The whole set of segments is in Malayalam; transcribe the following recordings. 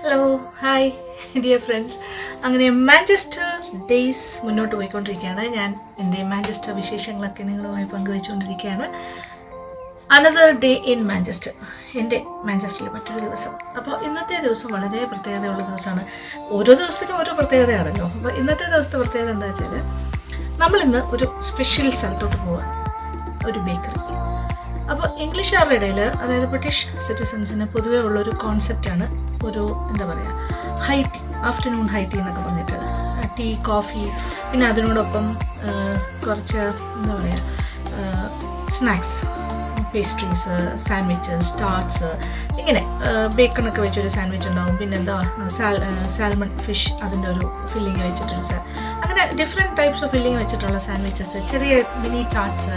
ഹലോ ഹായ് ഡിയർ ഫ്രണ്ട്സ് അങ്ങനെ മാഞ്ചസ്റ്റർ ഡേയ്സ് മുന്നോട്ട് പോയിക്കൊണ്ടിരിക്കുകയാണ് ഞാൻ എൻ്റെ മാഞ്ചസ്റ്റർ വിശേഷങ്ങളൊക്കെ നിങ്ങളുമായി പങ്കുവെച്ചുകൊണ്ടിരിക്കുകയാണ് അനദർ ഡേ ഇൻ മാഞ്ചസ്റ്റർ എൻ്റെ മാഞ്ചസ്റ്ററിലെ മറ്റൊരു ദിവസം അപ്പോൾ ഇന്നത്തെ ദിവസം വളരെ പ്രത്യേകതയുള്ള ദിവസമാണ് ഓരോ ദിവസത്തിനും ഓരോ പ്രത്യേകതയാണല്ലോ അപ്പോൾ ഇന്നത്തെ ദിവസത്തെ പ്രത്യേകത എന്താ വെച്ചാൽ നമ്മളിന്ന് ഒരു സ്പെഷ്യൽ സ്ഥലത്തോട്ട് പോവുകയാണ് ഒരു ബേക്കറി അപ്പോൾ ഇംഗ്ലീഷുകാരുടെ ഇടയിൽ അതായത് ബ്രിട്ടീഷ് സിറ്റിസൺസിന് പൊതുവേ ഉള്ളൊരു കോൺസെപ്റ്റാണ് ഒരു എന്താ പറയുക high tea afternoon high tea എന്നൊക്കെ പറഞ്ഞിട്ട് ടീ കോഫി പിന്നെ അതിനോടൊപ്പം ആ, കുറച്ച് എന്താ പറയുക സ്നാക്സ് പേസ്ട്രീസ് സാൻഡ്വിച്ചസ് ടാർട്സ് ഇങ്ങനെ ബേക്കണൊക്കെ വെച്ചൊരു സാൻഡ്വിച്ച് ഉണ്ടാവും പിന്നെന്താ സാൽ സാൽമൺ ഫിഷ് അതിൻ്റെ ഒരു ഫില്ലിങ് വെച്ചിട്ടൊരു സാ അങ്ങനെ ഡിഫറെൻറ്റ് ടൈപ്സ് ഓഫ് ഫില്ലിങ് വെച്ചിട്ടുള്ള സാൻഡ്വിച്ചസ് ചെറിയ മിനി ടാർട്സ്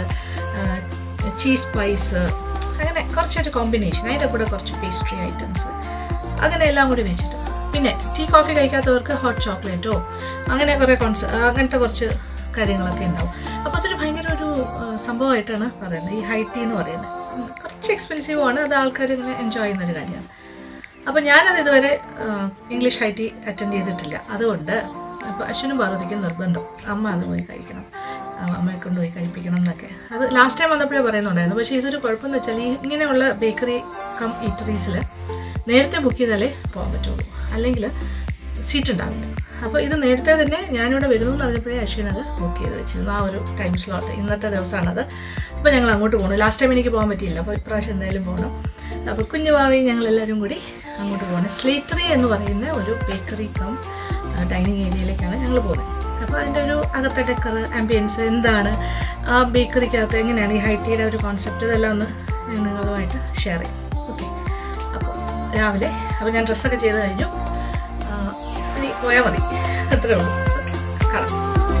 ചീസ് പൈസ് അങ്ങനെ കുറച്ചൊരു കോമ്പിനേഷൻ അതിൻ്റെ കൂടെ കുറച്ച് പേസ്ട്രി ഐറ്റംസ് അങ്ങനെ എല്ലാം കൂടി വെച്ചിട്ട് പിന്നെ ടീ കോഫി കഴിക്കാത്തവർക്ക് ഹോട്ട് ചോക്ലേറ്റോ അങ്ങനെ കുറേ കോൺസ് അങ്ങനത്തെ കുറച്ച് കാര്യങ്ങളൊക്കെ ഉണ്ടാവും അപ്പോൾ അതൊരു ഭയങ്കര ഒരു ആ, സംഭവമായിട്ടാണ് പറയുന്നത് ഈ ഹൈ ടീ എന്ന് പറയുന്നത് ഉം, കുറച്ച് എക്സ്പെൻസീവ് ആണ് അത് ആൾക്കാർ ഇങ്ങനെ എൻജോയ് ചെയ്യുന്നൊരു കാര്യമാണ് അപ്പോൾ ഞാനത് ഇതുവരെ ആ, ഇംഗ്ലീഷ് ഹൈ ടീ അറ്റൻഡ് ചെയ്തിട്ടില്ല അതുകൊണ്ട് അപ്പോൾ അശ്വിനും പാർവതിക്കും നിർബന്ധം അമ്മ അത് പോയി കഴിക്കണം ആ, അമ്മയെ കൊണ്ടുപോയി കഴിപ്പിക്കണം എന്നൊക്കെ അത് ലാസ്റ്റ് ടൈം വന്നപ്പോഴേ പറയുന്നുണ്ടായിരുന്നു പക്ഷേ ഇതൊരു കുഴപ്പമെന്ന് വെച്ചാൽ ഈ ഇങ്ങനെയുള്ള ബേക്കറി കം ഈറ്ററീസിൽ നേരത്തെ ബുക്ക് ചെയ്താലേ പോകാൻ പറ്റുള്ളൂ അല്ലെങ്കിൽ സീറ്റ് ഉണ്ടാവില്ല അപ്പോൾ ഇത് നേരത്തെ തന്നെ ഞാനിവിടെ വരുന്നു എന്ന് പറഞ്ഞപ്പോഴേ അശ്വിൻ അത് ബുക്ക് ചെയ്ത് വെച്ചിരുന്നു ആ ഒരു ടൈം സ്ലോട്ട് ഇന്നത്തെ ദിവസമാണത് അപ്പോൾ ഞങ്ങൾ അങ്ങോട്ട് പോകണം ലാസ്റ്റ് ടൈം എനിക്ക് പോകാൻ പറ്റിയില്ല അപ്പോൾ ഇപ്രാവശ്യം എന്തായാലും പോകണം അപ്പോൾ കുഞ്ഞു ഭാവിയും ഞങ്ങളെല്ലാവരും കൂടി അങ്ങോട്ട് പോകണം സ്ലേറ്ററി എന്ന് പറയുന്ന ഒരു ബേക്കറി കം ഡൈനിങ് ഏരിയയിലേക്കാണ് ഞങ്ങൾ പോകുന്നത് അപ്പോൾ അതിൻ്റെ ഒരു അകത്തെ ഡെക്കർ ആംബിയൻസ് എന്താണ് ആ ബേക്കറിക്കകത്ത് എങ്ങനെയാണ് ഈ ഹൈറ്റിയുടെ ഒരു കോൺസെപ്റ്റ് ഇതെല്ലാം ഒന്ന് ഞാൻ നിങ്ങളുമായിട്ട് ഷെയർ ചെയ്യാം ഓക്കെ അപ്പോൾ രാവിലെ അപ്പോൾ ഞാൻ ഡ്രസ്സൊക്കെ ചെയ്ത് കഴിഞ്ഞു ആ, ഇനി പോയാൽ മതി അത്രേ ഉള്ളൂ ഓക്കെ കാണാം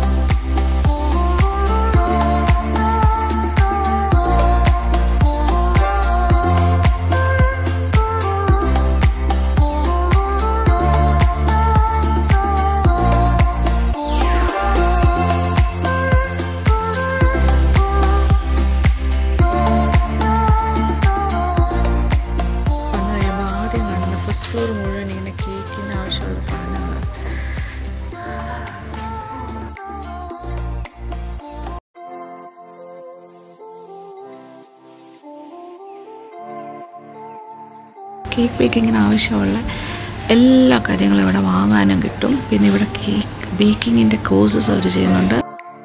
വന്നു കഴിയുമ്പോൾ ആദ്യം കാണുന്ന ഫസ്റ്റ് ഫ്ലോർ മുഴുവൻ ഇങ്ങനെ കേക്കിന് ആവശ്യമുള്ള സാധനങ്ങൾ കേക്ക് ബേക്കിങ്ങിന് ആവശ്യമുള്ള എല്ലാ കാര്യങ്ങളും ഇവിടെ വാങ്ങാനും കിട്ടും പിന്നെ ഇവിടെ കേക്ക് ബേക്കിങ്ങിൻ്റെ കോഴ്സസ് അവർ ചെയ്യുന്നുണ്ട്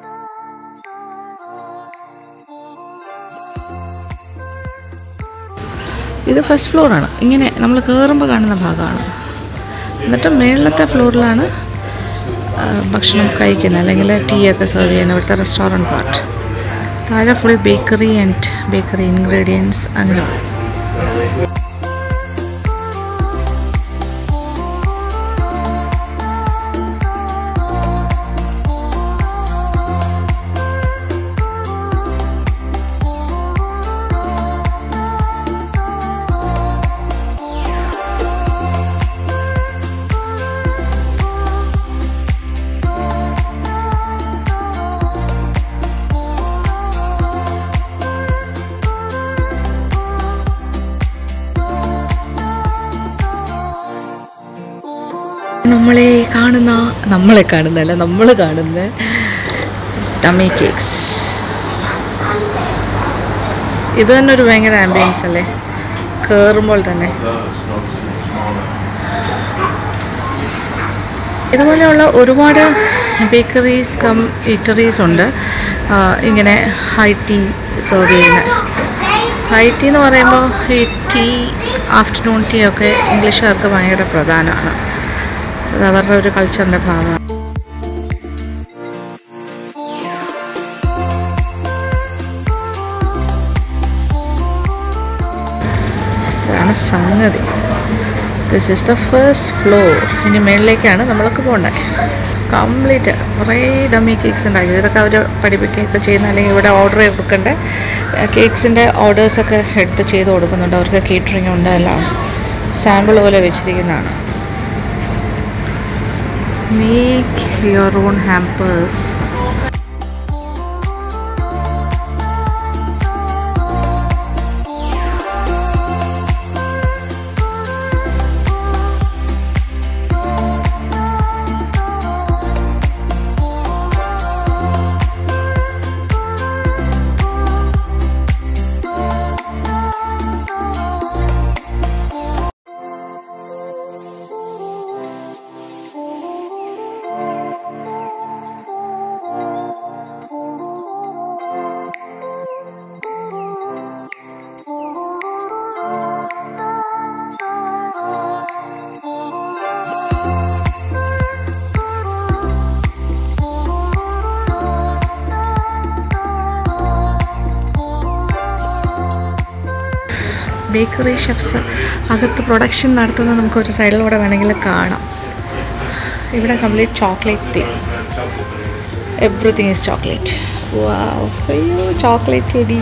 ഇത് ഫസ്റ്റ് ഫ്ലോറാണ് ഇങ്ങനെ നമ്മൾ കയറുമ്പോൾ കാണുന്ന ഭാഗമാണ് എന്നിട്ട് മേളിലത്തെ ഫ്ലോറിലാണ് ആ, ഭക്ഷണം കഴിക്കുന്നത് അല്ലെങ്കിൽ ടീ ഒക്കെ സെർവ് ചെയ്യുന്ന ഇവിടുത്തെ റെസ്റ്റോറൻറ്റ് പാർട്ട് താഴെ full bakery and bakery ingredients അങ്ങനെ നമ്മളെ കാണുന്ന നമ്മളെ കാണുന്നതല്ല നമ്മൾ കാണുന്ന ടമ്മി കേക്ക്സ് ഇത് തന്നെ ഒരു ഭയങ്കര ആംബിയൻസ് അല്ലേ കയറുമ്പോൾ തന്നെ ഇതുപോലെയുള്ള ഒരുപാട് ബേക്കറീസ് കം ഇറ്ററീസ് ഉണ്ട് ആ, ഇങ്ങനെ ഹൈ ടീ സെർവ് ചെയ്യുന്ന ഹൈ ടീ എന്ന് പറയുമ്പോൾ ഈ ടീ ആഫ്റ്റർനൂൺ ടീ ഒക്കെ ഇംഗ്ലീഷുകാർക്ക് ഭയങ്കര പ്രധാനമാണ് അത് അവരുടെ ഒരു കൾച്ചറിൻ്റെ ഭാഗമാണ് ഇതാണ് സംഗതി this is the first floor ഇനി മേളിലേക്കാണ് നമ്മളൊക്കെ പോകേണ്ടത് കംപ്ലീറ്റ് കുറേ ഡമ്മി കേക്ക്സ് ഉണ്ടാക്കി ഇതൊക്കെ അവർ പഠിപ്പിക്കുകയൊക്കെ ചെയ്യുന്ന അല്ലെങ്കിൽ ഇവിടെ ഓർഡർ കൊടുക്കേണ്ട കേക്ക്സിൻ്റെ ഓർഡേഴ്സൊക്കെ എടുത്ത് ചെയ്ത് കൊടുക്കുന്നുണ്ട് അവർക്ക് കേറ്ററിംഗ് ഉണ്ട് എല്ലാം സാമ്പിൾ പോലെ വെച്ചിരിക്കുന്നതാണ് make your own hampers bakery chefs അകത്ത് പ്രൊഡക്ഷൻ നടത്തുന്നത് നമുക്ക് ഒരു സൈഡിലൂടെ വേണമെങ്കിൽ കാണാം ഇവിടെ complete chocolate theme everything is chocolate wow അയ്യോ ചോക്ലേറ്റ് എടി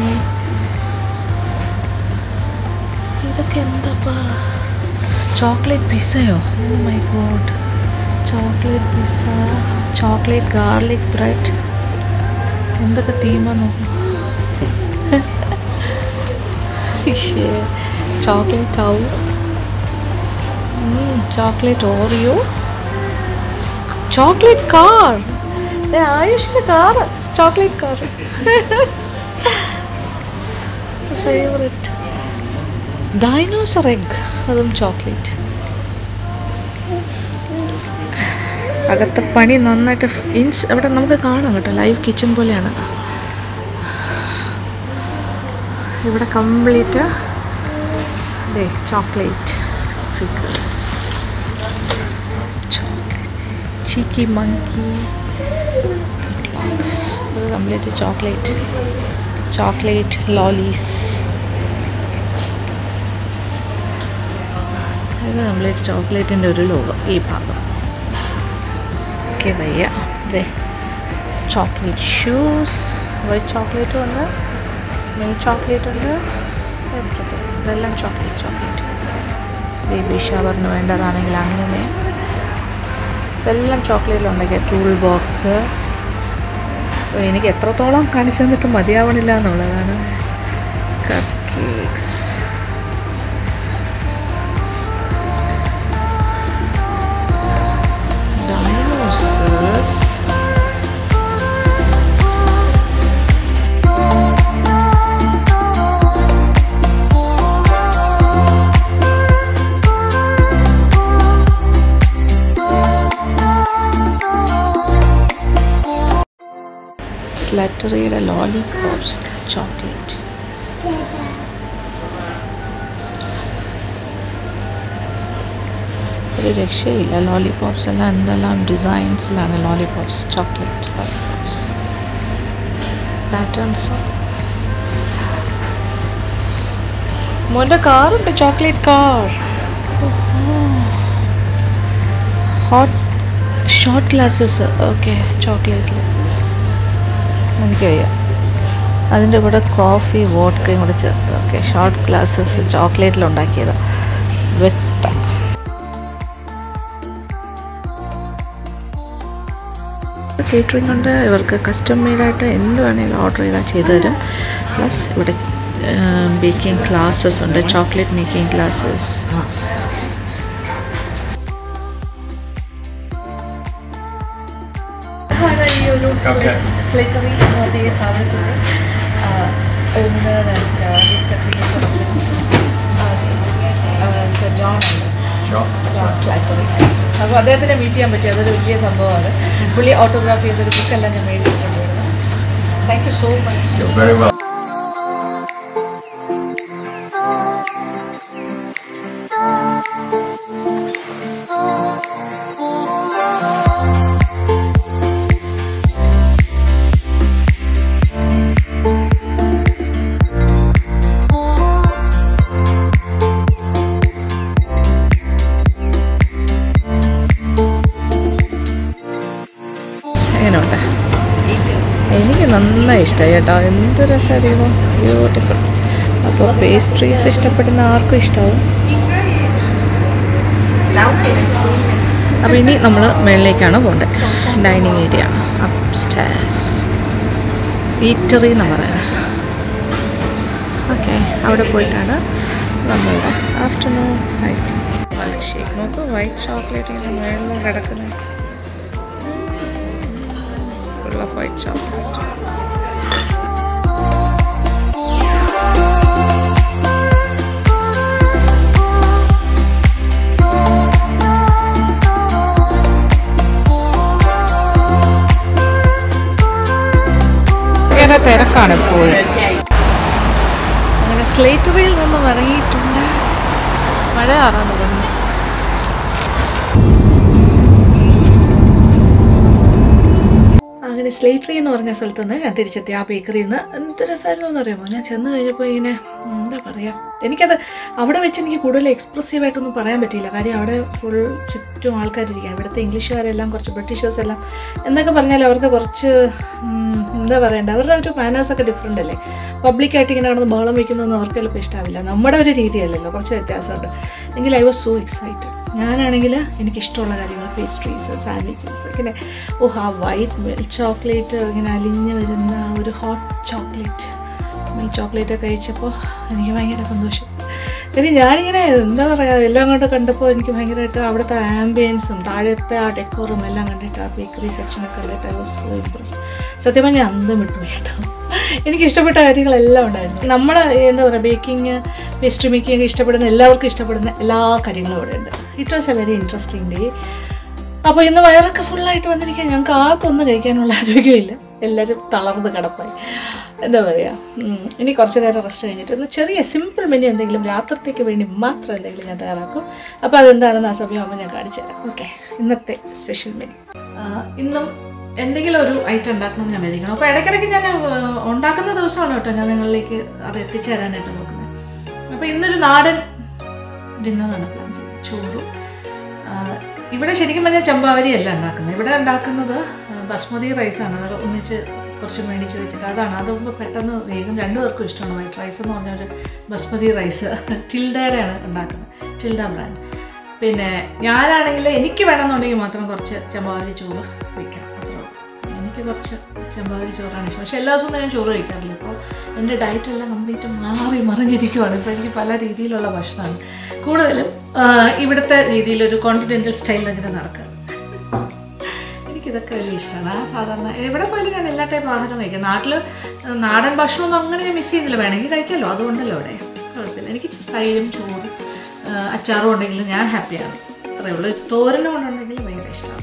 ഇതൊക്കെ എന്താപ്പാ ചോക്ലേറ്റ് പിസ്സയോ oh my God chocolate pizza chocolate garlic bread എന്തൊക്കെ തീമാന്ന് നോക്കും chocolate aw chocolate Oreo chocolate car ആയുഷിൻ്റെ car chocolate car favourite dinosaur egg അതും ചോക്ലേറ്റ് അകത്തെ പണി നന്നായിട്ട് ഇൻസ് അവിടെ നമുക്ക് കാണാം കേട്ടോ ലൈവ് കിച്ചൺ പോലെയാണ് ഇവിടെ കംപ്ലീറ്റ് ദേ chocolate figures chocolate cheeky monkey അത് കംപ്ലീറ്റ് ചോക്ലേറ്റ് ചോക്ലേറ്റ് ലോലീസ് ഇത് കംപ്ലീറ്റ് ചോക്ലേറ്റിൻ്റെ ഒരു ലോകം ഈ ഭാഗം ഓക്കെ വയ്യ അതെ ചോക്ലേറ്റ് ഷൂസ് വൈറ്റ് ചോക്ലേറ്റും ഉണ്ട് മിൽക്ക് ചോക്ലേറ്റ് ഉണ്ട് everything. ഇതെല്ലാം ചോക്ലേറ്റ് ചോക്ലേറ്റ് ബേബി ഷവറിന് വേണ്ടതാണെങ്കിൽ അങ്ങനെ ഇതെല്ലാം ചോക്ലേറ്റിലുണ്ടെങ്കിൽ ടൂൾ ബോക്സ് എനിക്ക് എത്രത്തോളം കാണിച്ചു തന്നിട്ട് മതിയാവണില്ല എന്നുള്ളതാണ് കപ്പ് കേക്ക്സ് dinosaurs. സ്ലറ്ററിയുടെ ലോലിപോപ്സ് ചോക്ലേറ്റ് ഒരു രക്ഷയില്ല ലോലിപോപ്സ് എല്ലാം എന്തെല്ലാം ഡിസൈൻസിലാണ് ലോലിപോപ്സ് ചോക്ലേറ്റ് ലോലിപോപ്സ് പാറ്റേൺസ് മോൻ്റെ കാറുണ്ട് chocolate car hot short glasses okay ചോക്ലേറ്റിൽ എനിക്ക് വയ്യ അതിൻ്റെ കൂടെ കോഫി വോഡ്ക്കയും കൂടെ ചേർത്ത് ഓക്കെ ഷോർട്ട് ഗ്ലാസ്സസ് ചോക്ലേറ്റിലുണ്ടാക്കിയത് വെത്ത കേറ്ററിംഗ് ഉണ്ട് ഇവർക്ക് കസ്റ്റം മെയ്ഡായിട്ട് എന്ത് വേണമെങ്കിലും ഓർഡർ ചെയ്താൽ ചെയ്തു തരും പ്ലസ് ഇവിടെ ബേക്കിംഗ് ക്ലാസ്സസ് ഉണ്ട് ചോക്ലേറ്റ് മേക്കിംഗ് ക്ലാസ്സസ് ഈ ഒരു സ്ലേറ്ററി എന്ന് പറഞ്ഞ ഈ സാധനത്തിൻ്റെ ഓണർ ആൻഡ് ജോൺ ഉണ്ട് അപ്പോൾ അദ്ദേഹത്തിനെ മീറ്റ് ചെയ്യാൻ പറ്റി അതൊരു വലിയ സംഭവമാണ് പുള്ളി ഓട്ടോഗ്രാഫി ചെയ്തൊരു ബുക്കെല്ലാം ഞാൻ മേടിച്ചിട്ടുണ്ട് thank you so much You're very well. എങ്ങനെയുണ്ട് എനിക്ക് നന്നായി ഇഷ്ടമായി കേട്ടോ എന്ത് രസമായിരിക്കുന്നു ബ്യൂട്ടിഫുൾ അപ്പോൾ പേസ്ട്രീസ് ഇഷ്ടപ്പെടുന്ന ആർക്കും ഇഷ്ടമാവും അപ്പോൾ ഇനി നമ്മൾ മുകളിലേക്കാണ് പോകേണ്ടത് dining area upstairs eatery എന്ന് പറയുന്നത് ഓക്കെ അവിടെ പോയിട്ടാണ് നമ്മളുടെ ആഫ്റ്റർനൂൺ നൈറ്റ് മിൽക്ക് ഷേക്ക് നോക്കൂ വൈറ്റ് ചോക്ലേറ്റ് ഇങ്ങനെ മുകളിൽ കിടക്കുന്നത് full of white chocolate. ഭയങ്കര തിരക്കാണ് എപ്പോഴും അങ്ങനെ സ്ലേറ്ററിയിൽ നിന്നും ഇറങ്ങിയിട്ടുണ്ട് മഴ ആറാൻ തുടങ്ങി അങ്ങനെ അങ്ങനെ സ്ലേറ്ററി എന്ന് പറഞ്ഞ സ്ഥലത്ത് നിന്ന് ഞാൻ തിരിച്ചെത്തി ആ ബേക്കറിയിൽ നിന്ന് എന്ത് രസമായിരുന്നു എന്ന് അറിയാമോ ഞാൻ ചെന്ന് കഴിഞ്ഞപ്പോൾ ഇങ്ങനെ ഉം, എന്താ പറയുക എനിക്കത് അവിടെ വെച്ച് എനിക്ക് കൂടുതൽ എക്സ്പ്രസീവായിട്ടൊന്നും പറയാൻ പറ്റിയില്ല കാര്യം അവിടെ ഫുൾ ചുറ്റും ആൾക്കാരിരിക്കുകയാണ് ഇവിടുത്തെ ഇംഗ്ലീഷുകാരെല്ലാം കുറച്ച് ബ്രിട്ടീഷേഴ്സ് എല്ലാം എന്നൊക്കെ പറഞ്ഞാൽ അവർക്ക് കുറച്ച് ഉം, എന്താ പറയണ്ട അവരുടെ ഒരു മാനേഴ്സൊക്കെ ഡിഫറെൻ്റ് അല്ലേ പബ്ലിക്കായിട്ട് ഇങ്ങനെ കിടന്ന് ബഹളം വയ്ക്കുന്നതൊന്നും അവർക്ക് ചിലപ്പോൾ ഇഷ്ടമാവില്ല നമ്മുടെ ഒരു രീതിയല്ലല്ലോ കുറച്ച് വ്യത്യാസമുണ്ട് എങ്കിൽ ഐ വാസ് സോ എക്സൈറ്റഡ് ഞാനാണെങ്കിൽ എനിക്കിഷ്ടമുള്ള കാര്യങ്ങൾ പേസ്ട്രീസ് സാൻഡ്വിച്ചസ് ഇങ്ങനെ ഓ ആ വൈറ്റ് മിൽക്ക് ചോക്ലേറ്റ് ഇങ്ങനെ അലിഞ്ഞ് വരുന്ന ഒരു ഹോട്ട് ചോക്ലേറ്റ് മിൽക്ക് ചോക്ലേറ്റ് ഒക്കെ കഴിച്ചപ്പോൾ എനിക്ക് ഭയങ്കര സന്തോഷം കാര്യം ഞാനിങ്ങനെ എന്താ പറയുക എല്ലാം കൊണ്ട് കണ്ടപ്പോൾ എനിക്ക് ഭയങ്കരമായിട്ട് അവിടുത്തെ ആംബിയൻസും താഴത്തെ ആ ഡെക്കോറും എല്ലാം കണ്ടിട്ട് ആ ബേക്കറി സെക്ഷനൊക്കെ കണ്ടിട്ട് ഐ വാസ് സോ ഇംപ്രസ്ഡ് സത്യം പറഞ്ഞാൽ അന്തം വിട്ടു കേട്ടോ എനിക്ക് ഇഷ്ടപ്പെട്ട കാര്യങ്ങളെല്ലാം ഉണ്ടായിരുന്നു നമ്മൾ എന്താ പറയുക ബേക്കിംഗ് പേസ്ട്രി മേക്കിംഗ് ഒക്കെ ഇഷ്ടപ്പെടുന്ന എല്ലാവർക്കും ഇഷ്ടപ്പെടുന്ന എല്ലാ കാര്യങ്ങളും ഇവിടെ ഉണ്ട് it was a very interesting day അപ്പോൾ ഇന്ന് വയറൊക്കെ ഫുള്ളായിട്ട് വന്നിരിക്കാൻ ഞങ്ങൾക്ക് ആർക്കും ഒന്നും കഴിക്കാനുള്ള ആരോഗ്യമില്ല എല്ലാവരും തളർന്ന് കിടപ്പായി എന്താ പറയുക ഉം, ഇനി കുറച്ച് നേരം റെസ്റ്റ് കഴിഞ്ഞിട്ട് ഒന്ന് ചെറിയ സിമ്പിൾ മെനു എന്തെങ്കിലും രാത്രിത്തേക്ക് വേണ്ടി മാത്രം എന്തെങ്കിലും ഞാൻ തയ്യാറാക്കും അപ്പോൾ അതെന്താണെന്ന് ആ സമയമാകുമ്പോൾ ഞാൻ കാണിച്ചു തരാം ഓക്കെ ഇന്നത്തെ സ്പെഷ്യൽ മെനു ഇന്നും എന്തെങ്കിലും ഒരു ഐറ്റം ഉണ്ടാക്കണമെന്ന് ഞാൻ വിചാരിക്കണം അപ്പോൾ ഇടയ്ക്കിടയ്ക്ക് ഞാൻ ആ, ഉണ്ടാക്കുന്ന ദിവസമാണ് കേട്ടോ ഞാൻ നിങ്ങളിലേക്ക് അത് എത്തിച്ചു തരാനായിട്ട് നോക്കുന്നത് അപ്പോൾ ഇന്നൊരു നാടൻ ഡിന്നറാണ് പ്ലാൻ ചെയ്തത് ചോറും ആ, ഇവിടെ ശരിക്കും പറഞ്ഞാൽ ചമ്പാവരി അല്ല ഉണ്ടാക്കുന്നത് ഇവിടെ ഉണ്ടാക്കുന്നത് ആ, ബസ്മതി റൈസാണ് അത് ഒന്നിച്ച് കുറച്ച് മേടിച്ച് വെച്ചിട്ട് അതാണ് അതാകുമ്പോൾ പെട്ടെന്ന് വേഗം രണ്ടു പേർക്കും ഇഷ്ടമാണ് വൈറ്റ് റൈസ് എന്ന് പറഞ്ഞ ഒരു ബസ്മതി റൈസ് ടിൽഡയുടെയാണ് ഉണ്ടാക്കുന്നത് ടിൽഡ ബ്രാൻഡ് പിന്നെ ഞാനാണെങ്കിൽ എനിക്ക് വേണമെന്നുണ്ടെങ്കിൽ മാത്രം കുറച്ച് ചമ്പാവരി ചോറ് വയ്ക്കണം അത്രേ ഉള്ളൂ എനിക്ക് കുറച്ച് ചമ്പാവരി ചോറാണ് ഇഷ്ടം പക്ഷേ എല്ലാ ദിവസവും ഞാൻ ചോറ് കഴിക്കാറില്ല ഇപ്പോൾ എൻ്റെ ഡയറ്റ് എല്ലാം കംപ്ലീറ്റ് മാറി മറിഞ്ഞിരിക്കുവാണ് ഇപ്പോൾ എനിക്ക് പല രീതിയിലുള്ള ഭക്ഷണമാണ് കൂടുതലും ആ, ഇവിടുത്തെ രീതിയിലൊരു കോണ്ടിനെൻ്റൽ സ്റ്റൈലിൽ അങ്ങനെ നടക്കുക എനിക്കിതൊക്കെ വലിയ ഇഷ്ടമാണ് ആ സാധാരണ എവിടെ പോയാലും ഞാൻ എല്ലാ ടൈപ്പ് ആഹാരം കഴിക്കാം നാട്ടിൽ നാടൻ ഭക്ഷണമൊന്നും അങ്ങനെ ഞാൻ മിസ് ചെയ്യുന്നില്ല വേണമെങ്കിൽ കഴിക്കാമല്ലോ അതുകൊണ്ടല്ലോ അവിടെ കുഴപ്പമില്ല എനിക്ക് തൈരും ചോറും ആ, അച്ചാറും ഉണ്ടെങ്കിലും ഞാൻ ഹാപ്പിയാണ് അത്രയേ ഉള്ളൂ തോരനും കൊണ്ടുണ്ടെങ്കിൽ ഭയങ്കര ഇഷ്ടമാണ്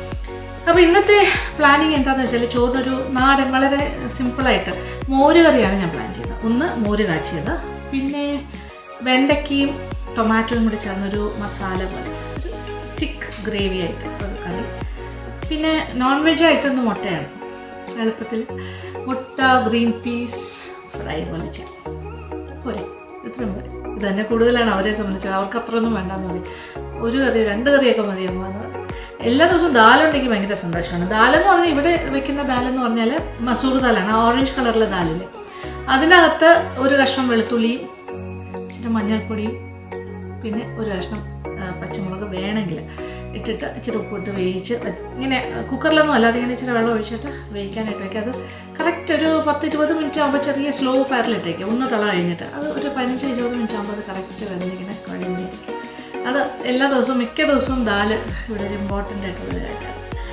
അപ്പോൾ ഇന്നത്തെ പ്ലാനിങ് എന്താണെന്ന് വെച്ചാൽ ചോറിനൊരു നാടൻ വളരെ സിമ്പിളായിട്ട് മോര് കറിയാണ് ഞാൻ പ്ലാൻ ചെയ്തത് ഒന്ന് മോര് കാച്ചിയത് പിന്നെ വെണ്ടയ്ക്കയും ടൊമാറ്റോയും കൂടി ചേർന്നൊരു മസാല പോലെ ഒരു തിക്ക് ഗ്രേവി ആയിട്ട് ഒരു കറി പിന്നെ നോൺ വെജ് ആയിട്ടൊന്ന് മുട്ടയാണ് എളുപ്പത്തിൽ മുട്ട ഗ്രീൻ പീസ് ഫ്രൈ പോലെ ചെയ്യാം പോരെ ഇത്രയും പോരെ ഇത് തന്നെ കൂടുതലാണ് അവരെ സംബന്ധിച്ചത് അവർക്ക് അത്രയൊന്നും വേണ്ടാന്ന് മതി ഒരു കറി രണ്ട് കറിയൊക്കെ മതി അമ്മ എന്ന് പറയും എല്ലാ ദിവസവും ദാലുണ്ടെങ്കിൽ ഭയങ്കര സന്തോഷമാണ് ദാലെന്ന് പറഞ്ഞാൽ ഇവിടെ വെക്കുന്ന ദാലെന്ന് പറഞ്ഞാൽ മസൂർ ദാലാണ് ആ ഓറഞ്ച് കളറിലെ ദാലില്ലേ അതിനകത്ത് ഒരു കഷ്ണം വെളുത്തുള്ളിയും ഇച്ചിരി മഞ്ഞൾപ്പൊടിയും പിന്നെ ഒരു കഷ്ണം ആ, പച്ചമുളക് വേണമെങ്കിൽ ഇട്ടിട്ട് ഇച്ചിരി ഉപ്പിട്ട് വേവിച്ച് വെ- ഇങ്ങനെ കുക്കറിലൊന്നും അല്ലാതെ ഇങ്ങനെ ഇച്ചിരി വെള്ളം ഒഴിച്ചിട്ട് വേവിക്കാനായിട്ട് വയ്ക്കുക അത് കറക്റ്റ് ഒരു പത്ത് ഇരുപത് മിനിറ്റ് ആകുമ്പോൾ ചെറിയ സ്ലോ ഫയറിലിട്ടേക്ക് ഒന്ന് തള കഴിഞ്ഞിട്ട് അത് ഒരു പതിനഞ്ച് ഇരുപത് മിനിറ്റ് ആകുമ്പോൾ അത് കറക്റ്റ് വെന്തിങ്ങനെ കഴിഞ്ഞിരിക്കും അത് എല്ലാ ദിവസവും മിക്ക ദിവസവും ദാല് ഇവിടെ ഒരു ഇമ്പോർട്ടൻ്റ് ആയിട്ടുള്ള കാര്യമാണ്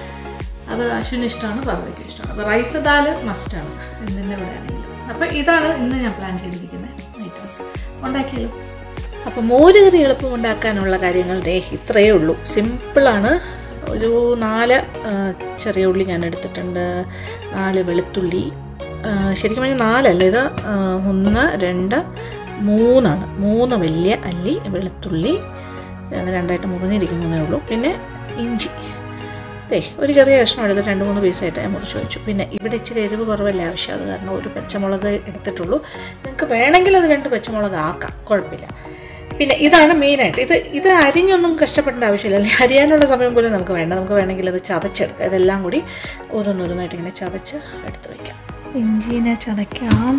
അത് അശ്വിന് ഇഷ്ടമാണ് പാർവതിക്കും ഇഷ്ടമാണ് അപ്പോൾ റൈസ് ദാല് മസ്റ്റാണ് എന്തിൻ്റെ ഇവിടെ ആണെങ്കിലും അപ്പോൾ ഇതാണ് ഇന്ന് ഞാൻ പ്ലാൻ ചെയ്തിരിക്കുന്ന ഐറ്റംസ് ഉണ്ടാക്കിയാലോ അപ്പോൾ മോര് കറി എളുപ്പം ഉണ്ടാക്കാനുള്ള കാര്യങ്ങൾ ദേ ഇത്രയേ ഉള്ളൂ സിമ്പിളാണ് ഒരു നാല് ആ, ചെറിയ ഉള്ളി ഞാൻ എടുത്തിട്ടുണ്ട് നാല് വെളുത്തുള്ളി ആ, ശരിക്കും പറഞ്ഞാൽ നാലല്ല ഇത് ആ, ഒന്ന് രണ്ട് മൂന്നാണ് മൂന്ന് വലിയ അല്ലി വെളുത്തുള്ളി അത് രണ്ടായിട്ട് മുറിഞ്ഞിരിക്കുന്നതേ ഉള്ളൂ പിന്നെ ഇഞ്ചി ദേ ഒരു ചെറിയ കഷ്ണം എടുത്ത് രണ്ട് മൂന്ന് പീസായിട്ട് ഞാൻ മുറിച്ച് വെച്ചു പിന്നെ ഇവിടെ ഇച്ചിരി എരിവ് കുറവല്ലേ ആവശ്യം അത് കാരണം ഒരു പച്ചമുളക് എടുത്തിട്ടുള്ളൂ നിങ്ങൾക്ക് വേണമെങ്കിൽ അത് രണ്ട് പച്ചമുളക് ആക്കാം കുഴപ്പമില്ല പിന്നെ ഇതാണ് മെയിനായിട്ട് ഇത് ഇത് അരിഞ്ഞൊന്നും കഷ്ടപ്പെടേണ്ട ആവശ്യമില്ല അല്ലെങ്കിൽ അരിയാനുള്ള സമയം പോലും നമുക്ക് വേണ്ട നമുക്ക് വേണമെങ്കിൽ അത് ചതച്ചെടുക്കാം ഇതെല്ലാം കൂടി ഓരോന്നോരോന്നായിട്ട് ഇങ്ങനെ ചതച്ച് എടുത്ത് വയ്ക്കാം ഇഞ്ചിനെ ചതയ്ക്കാം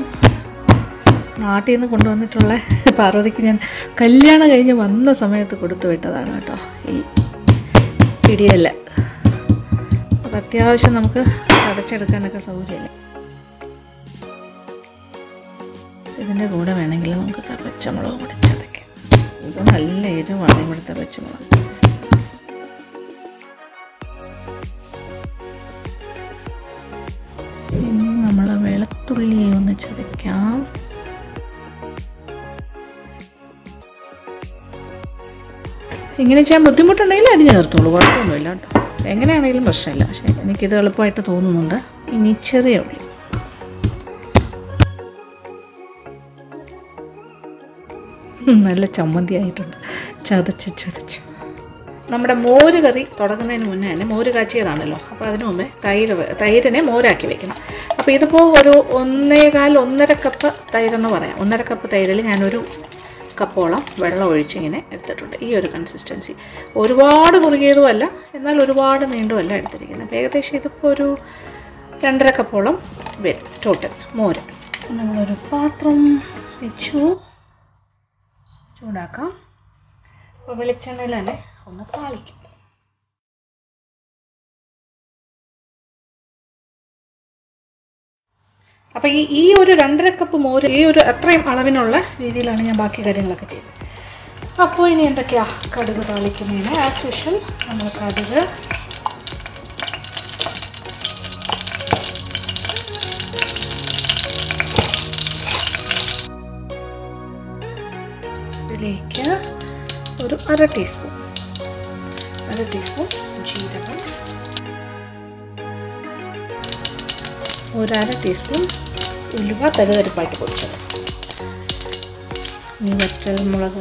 നാട്ടിൽ നിന്ന് കൊണ്ടുവന്നിട്ടുള്ള പാർവതിക്ക് ഞാൻ കല്യാണം കഴിഞ്ഞ് വന്ന സമയത്ത് കൊടുത്തു വിട്ടതാണ് കേട്ടോ ഈ പിടിയല്ല അപ്പം അത്യാവശ്യം നമുക്ക് ചതച്ചെടുക്കാനൊക്കെ സൗകര്യമില്ല ഇതിൻ്റെ കൂടെ വേണമെങ്കിൽ നമുക്ക് ത- പച്ചമുളക് കൂടി ചതയ്ക്കാം ഇത് നല്ല എരിവാണ് ഇവിടുത്തെ പച്ചമുളക് ഇനി നമ്മൾ വെളുത്തുള്ളി ഒന്ന് ചതയ്ക്കാം ഇങ്ങനെ ചെയ്യാൻ ബുദ്ധിമുട്ടുണ്ടെങ്കിൽ അരിഞ്ഞു ചേർത്തോളൂ കുഴപ്പമൊന്നുമില്ല കേട്ടോ എങ്ങനെയാണെങ്കിലും പ്രശ്നമില്ല പക്ഷേ എനിക്കിത് എളുപ്പമായിട്ട് തോന്നുന്നുണ്ട് ഇനി ചെറിയ ഉള്ളി ഉം, നല്ല ചമ്മന്തി ആയിട്ടുണ്ട് ചതച്ച് ചതച്ച് നമ്മുടെ മോര് കറി തുടങ്ങുന്നതിന് മുന്നേ തന്നെ മോര് കാച്ചിയതാണല്ലോ അപ്പോൾ അതിന് മുമ്പേ തൈര് വെ- തൈരിനെ മോരാക്കി വെക്കണം അപ്പോൾ ഇതിപ്പോൾ ഒരു ഒന്നേകാൽ ഒന്നര കപ്പ് തൈരെന്ന് പറയാം ഒന്നര കപ്പ് തൈരിൽ ഞാനൊരു കപ്പോളം വെള്ളം ഒഴിച്ചിങ്ങനെ എടുത്തിട്ടുണ്ട് ഈ ഒരു കൺസിസ്റ്റൻസി ഒരുപാട് കുറുകിയതുമല്ല എന്നാൽ ഒരുപാട് നീണ്ടുമല്ല എടുത്തിരിക്കുന്നത് അപ്പോൾ ഏകദേശം ഇതിപ്പോൾ ഒരു രണ്ടര കപ്പോളം വരും ടോട്ടൽ മോര് നമ്മളൊരു പാത്രം വെച്ചു ചൂടാക്കാം അപ്പോൾ വെളിച്ചെണ്ണയിൽ തന്നെ ഒന്ന് താളിക്കും അപ്പോൾ ഈ ഈ ഒരു രണ്ടര കപ്പ് മോര് ഈ ഒരു അത്രയും അളവിനുള്ള രീതിയിലാണ് ഞാൻ ബാക്കി കാര്യങ്ങളൊക്കെ ചെയ്തത് അപ്പോൾ ഇനി എന്തൊക്കെയാ കടുക് താളിക്കുന്നതിന് ആസ് യൂഷ്വൽ നമ്മൾ കടുക് ഇതിലേക്ക് ഒരു അര ടീസ്പൂൺ അര ടീസ്പൂൺ ജീരകം ഒരു അര ടീസ്പൂൺ ഉലുവ തരുതരിപ്പായിട്ട് പൊടിച്ചത് ഇനി വറ്റൽ മുളക്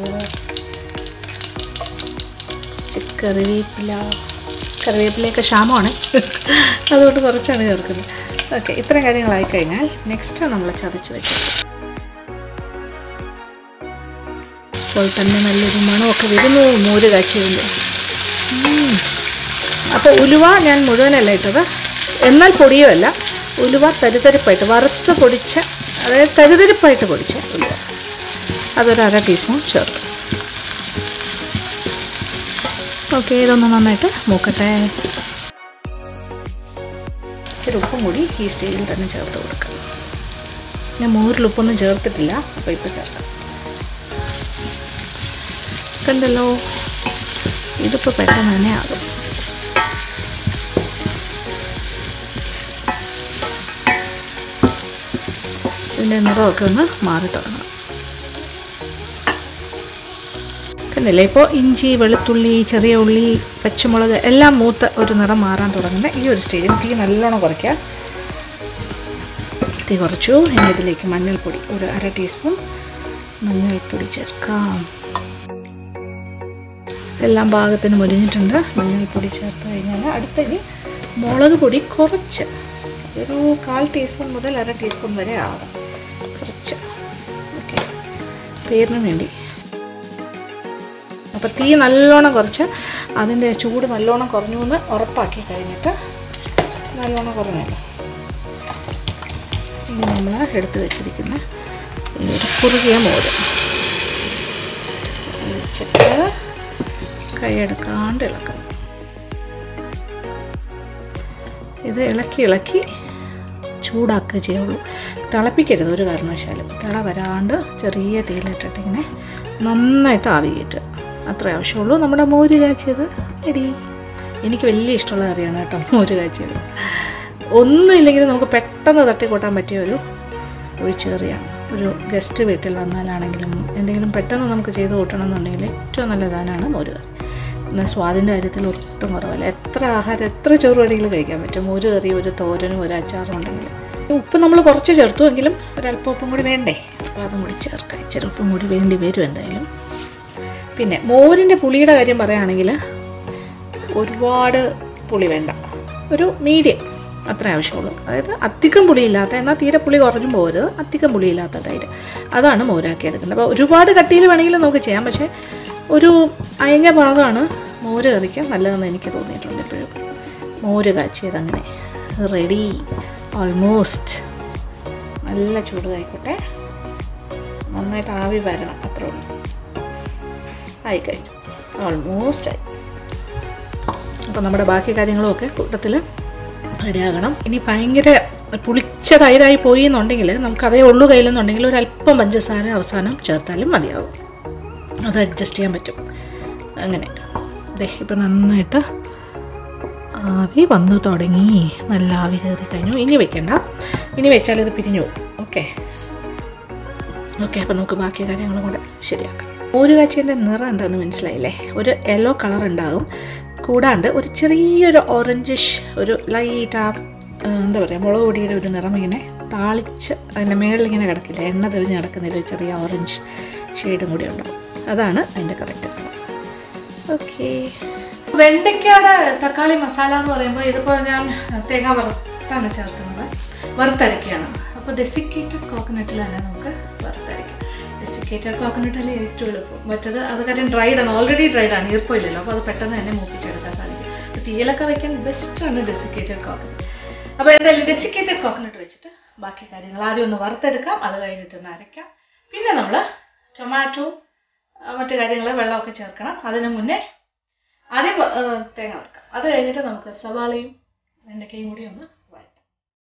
ഇച്ചിരി കറിവേപ്പില കറിവേപ്പിലയൊക്കെ ക്ഷാമമാണ് അതുകൊണ്ട് കുറച്ചാണ് ചേർക്കുന്നത് ഓക്കെ ഇത്രയും കാര്യങ്ങളായി കഴിഞ്ഞാൽ നെക്സ്റ്റ് നമ്മൾ ചതച്ച് വെച്ചു അപ്പോൾ തന്നെ നല്ലൊരു മണമൊക്കെ വരുന്നു മോര് കാച്ചിയതിൻ്റെ അപ്പോൾ ഉലുവ ഞാൻ മുഴുവനല്ല ഇട്ടത് എന്നാൽ പൊടിയുമല്ല ഉലുവ തരിതരിപ്പായിട്ട് വറുത്ത് പൊടിച്ച അതായത് തരിതരിപ്പായിട്ട് പൊടിച്ച ഉലുവ അതൊരു അര ടീസ്പൂൺ ചേർത്ത് ഓക്കെ ഇതൊന്ന് നന്നായിട്ട് മൂക്കട്ടെ ഇച്ചിരി ഉപ്പും കൂടി ഈ സ്റ്റേജിൽ തന്നെ ചേർത്ത് കൊടുക്കാം ഞാൻ മോരിൽ ഉപ്പൊന്നും ചേർത്തിട്ടില്ല അപ്പോൾ ഇപ്പോൾ ചേർക്കാം കണ്ടല്ലോ ഇതിപ്പോൾ പെട്ടെന്ന് തന്നെ ആകും ഇതിൻ്റെ നിറമൊക്കെ ഒന്ന് മാറി തുടങ്ങണം കണ്ടില്ലേ ഇപ്പോൾ ഇഞ്ചി വെളുത്തുള്ളി ചെറിയ ഉള്ളി പച്ചമുളക് എല്ലാം മൂത്ത് ഒരു നിറം മാറാൻ തുടങ്ങുന്ന ഈ ഒരു സ്റ്റേജിൽ തീ നല്ലോണം കുറയ്ക്കുക തീ കുറച്ചു ഇനി ഇതിലേക്ക് മഞ്ഞൾപ്പൊടി ഒരു അര ടീസ്പൂൺ മഞ്ഞൾപ്പൊടി ചേർക്കാം എല്ലാം പാകത്തിന് മുരിഞ്ഞിട്ടുണ്ട് മഞ്ഞൾപ്പൊടി ചേർത്ത് കഴിഞ്ഞാൽ അടുത്തത് മുളക് പൊടി കുറച്ച് ഒരു കാൽ ടീസ്പൂൺ മുതൽ അര ടീസ്പൂൺ വരെ ആവാം കുറച്ച് ഓക്കെ പേരിന് വേണ്ടി അപ്പോൾ തീ നല്ലോണം കുറച്ച് അതിൻ്റെ ചൂട് നല്ലോണം കുറഞ്ഞു എന്ന് ഉറപ്പാക്കി കഴിഞ്ഞിട്ട് നല്ലോണം കുറഞ്ഞല്ലോ ഇനി നമ്മൾ എടുത്ത് വെച്ചിരിക്കുന്ന ഈ ഒരു കുറുകിയ മോര് ഒഴിച്ചിട്ട് കൈയെടുക്കാണ്ട് ഇളക്കണം ഇത് ഇളക്കി ഇളക്കി ചൂടാക്കുക ചെയ്യുള്ളൂ തിളപ്പിക്കരുത് ഒരു കാരണവശാലും തിള വരാണ്ട് ചെറിയ തീയിലിട്ടിട്ട് ഇങ്ങനെ നന്നായിട്ട് ആവി കയറ്റുക അത്രേ ആവശ്യമുള്ളൂ നമ്മുടെ മോര് കാച്ചിയത് എടി എനിക്ക് വലിയ ഇഷ്ടമുള്ള കറിയാണ് കേട്ടോ മോര് കാച്ചിയത് ഒന്നുമില്ലെങ്കിൽ നമുക്ക് പെട്ടെന്ന് തട്ടിക്കൂട്ടാൻ പറ്റിയ ഒരു ഒഴിച്ചു കറിയാണ് ഒരു ഗസ്റ്റ് വീട്ടിൽ വന്നാലാണെങ്കിലും എന്തെങ്കിലും പെട്ടെന്ന് നമുക്ക് ചെയ്ത് കൂട്ടണം എന്നുണ്ടെങ്കിൽ ഏറ്റവും നല്ല സാധനമാണ് മോര് കറി എന്നാൽ സ്വാദിൻ്റെ കാര്യത്തിൽ ഒട്ടും കുറവല്ല എത്ര ആഹാരം എത്ര ചോറ് വേണമെങ്കിലും കഴിക്കാൻ പറ്റും ഒരു കറി ഒരു തോരനും ഒരു അച്ചാറും ഉണ്ടെങ്കിൽ ഉപ്പ് നമ്മൾ കുറച്ച് ചേർത്തു എങ്കിലും ഒരല്പം ഉപ്പും കൂടി വേണ്ടേ അപ്പോൾ അതും കൂടി ചേർക്കാം ഇച്ചിരി ഉപ്പും കൂടി വേണ്ടി വരും എന്തായാലും പിന്നെ മോരിൻ്റെ പുളിയുടെ കാര്യം പറയുകയാണെങ്കിൽ ഒരുപാട് പുളി വേണ്ട ഒരു മീഡിയം അത്ര ആവശ്യമുള്ളൂ അതായത് അധികം പുളിയില്ലാത്ത എന്നാൽ തീരെ പുളി കുറഞ്ഞും പോരുത് അധികം പുളിയില്ലാത്ത തൈര് അതാണ് മോരാക്കി എടുക്കുന്നത് അപ്പോൾ ഒരുപാട് കട്ടിയിൽ വേണമെങ്കിലും നമുക്ക് ചെയ്യാം പക്ഷേ ഒരു അയഞ്ഞ ഭാഗമാണ് മോര് കറിക്കാൻ നല്ലതെന്ന് എനിക്ക് തോന്നിയിട്ടുണ്ട് എപ്പോഴും മോര് കാച്ചിയത് അങ്ങനെ റെഡി ഓൾമോസ്റ്റ് നല്ല ചൂട് ആയിക്കോട്ടെ നന്നായിട്ട് ആവി വരണം അത്രേ ഉള്ളൂ ആയി കഴിഞ്ഞു ഓൾമോസ്റ്റ് ആയി അപ്പോൾ നമ്മുടെ ബാക്കി കാര്യങ്ങളും ഒക്കെ കൂട്ടത്തിൽ റെഡിയാകണം ഇനി ഭയങ്കര പുളിച്ച തൈരായി പോയി എന്നുണ്ടെങ്കിൽ നമുക്ക് അതേ ഉള്ളൂ കയ്യിലെന്നുണ്ടെങ്കിൽ ഒരു അല്പം പഞ്ചസാര അവസാനം ചേർത്താലും മതിയാകും അത് അഡ്ജസ്റ്റ് ചെയ്യാൻ പറ്റും അങ്ങനെ ദേ ഇപ്പം നന്നായിട്ട് ആവി വന്നു തുടങ്ങി നല്ല ആവി കയറി കഴിഞ്ഞു ഇനി വെക്കണ്ട ഇനി വെച്ചാൽ ഇത് പിരിഞ്ഞു പോകും ഓക്കെ ഓക്കെ അപ്പോൾ നമുക്ക് ബാക്കി കാര്യങ്ങളും കൂടെ ശരിയാക്കാം മോര് കാച്ചിൻ്റെ നിറം എന്താണെന്ന് മനസ്സിലായില്ലേ ഒരു യെല്ലോ കളർ ഉണ്ടാകും കൂടാണ്ട് ഒരു ചെറിയൊരു ഓറഞ്ചിഷ് ഒരു ലൈറ്റ് ആ ആ, എന്താ പറയുക മുളക് പൊടിയുടെ ഒരു നിറം ഇങ്ങനെ താളിച്ച് അതിൻ്റെ മേളിൽ ഇങ്ങനെ കിടക്കില്ല എണ്ണ തെളിഞ്ഞ് കിടക്കുന്നതിൽ ഒരു ചെറിയ ഓറഞ്ച് ഷെയ്ഡും കൂടി ഉണ്ടാവും അതാണ് അതിൻ്റെ കറക്റ്റ് കളർ ഓക്കെ വെണ്ടയ്ക്കയുടെ തക്കാളി മസാല എന്ന് പറയുമ്പോൾ ഇതിപ്പോൾ ഞാൻ തേങ്ങ വറുത്താണ് ചേർക്കുന്നത് വറുത്തരയ്ക്കുകയാണ് അപ്പോൾ ഡെസിക്കേറ്റഡ് കോക്കനട്ടിൽ തന്നെ നമുക്ക് വറുത്തരയ്ക്കാം ഡെസിക്കേറ്റഡ് കോക്കനട്ടിൽ ഏറ്റവും എളുപ്പം മറ്റത് അത് കാര്യം ഡ്രൈഡ് ആണ് ഓൾറെഡി ഡ്രൈഡ് ആണ് ഈർപ്പമില്ലല്ലോ അപ്പോൾ അത് പെട്ടെന്ന് തന്നെ മൂപ്പിച്ചെടുക്കാൻ സാധിക്കും അപ്പോൾ തീയിലൊക്കെ വെക്കാൻ ബെസ്റ്റാണ് ഡെസിക്കേറ്റഡ് കോക്കനട്ട് അപ്പോൾ എന്തായാലും ഡെസിക്കേറ്റഡ് കോക്കനട്ട് വെച്ചിട്ട് ബാക്കി കാര്യങ്ങൾ ആദ്യം ഒന്ന് വറുത്തെടുക്കാം അത് കഴിഞ്ഞിട്ട് ഒന്ന് അരയ്ക്കാം പിന്നെ നമ്മൾ ടൊമാറ്റോ ആ, മറ്റു കാര്യങ്ങൾ വെള്ളമൊക്കെ ചേർക്കണം അതിന് മുന്നേ ആദ്യം വ- ആ, തേങ്ങ വറുക്കാം അത് കഴിഞ്ഞിട്ട് നമുക്ക് സവാളയും വെണ്ടയ്ക്കയും കൂടി ഒന്ന് വഴറ്റാം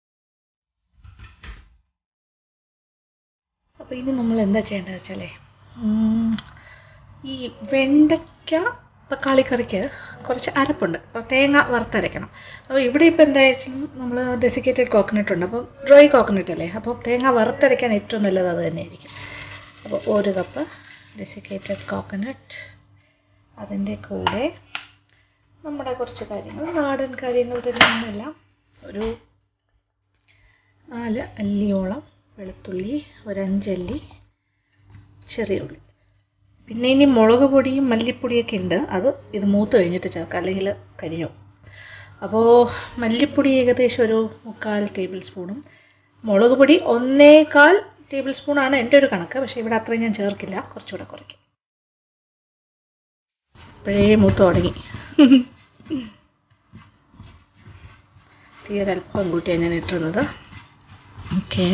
അപ്പോൾ ഇനി നമ്മൾ എന്താ ചെയ്യേണ്ടത് വെച്ചാലേ ഉം, ഈ വെണ്ടയ്ക്ക തക്കാളി കറിക്ക് കുറച്ച് അരപ്പുണ്ട് അപ്പോൾ തേങ്ങ വറുത്തരയ്ക്കണം അപ്പോൾ ഇവിടെ ഇപ്പോൾ എന്താ വെച്ചാൽ നമ്മൾ ഡെസിക്കേറ്റഡ് കോക്കനട്ട് ഉണ്ട് അപ്പോൾ ഡ്രൈ കോക്കനട്ട് അല്ലേ അപ്പോൾ തേങ്ങ വറുത്തരയ്ക്കാൻ ഏറ്റവും നല്ലത് അത് തന്നെയായിരിക്കും അപ്പോൾ ഒരു കപ്പ് ഡെസിക്കേറ്റഡ് കോക്കനട്ട് അതിൻ്റെ കൂടെ നമ്മുടെ കുറച്ച് കാര്യങ്ങൾ നാടൻ കാര്യങ്ങൾ തന്നെയാണെന്നല്ല ഒരു നാല് അല്ലിയോളം വെളുത്തുള്ളി ഒരഞ്ചല്ലി ചെറിയ ഉള്ളി പിന്നെ ഇനി മുളക് പൊടിയും മല്ലിപ്പൊടിയൊക്കെ ഉണ്ട് അത് ഇത് മൂത്ത് കഴിഞ്ഞിട്ട് ചേർക്കാം അല്ലെങ്കിൽ കരിഞ്ഞു അപ്പോൾ മല്ലിപ്പൊടി ഏകദേശം ഒരു മുക്കാൽ ടേബിൾ സ്പൂണും മുളക് പൊടി ഒന്നേകാൽ ടേബിൾ സ്പൂണാണ് എൻ്റെ ഒരു കണക്ക് പക്ഷേ ഇവിടെ അത്രയും ഞാൻ ചേർക്കില്ല കുറച്ചുകൂടെ കുറയ്ക്കും ഇപ്പോഴേ മൂത്ത് തുടങ്ങി തീ ഒരല്പം കൂട്ടിയാണ് ഞാൻ ഇട്ടിരുന്നത് ഓക്കേ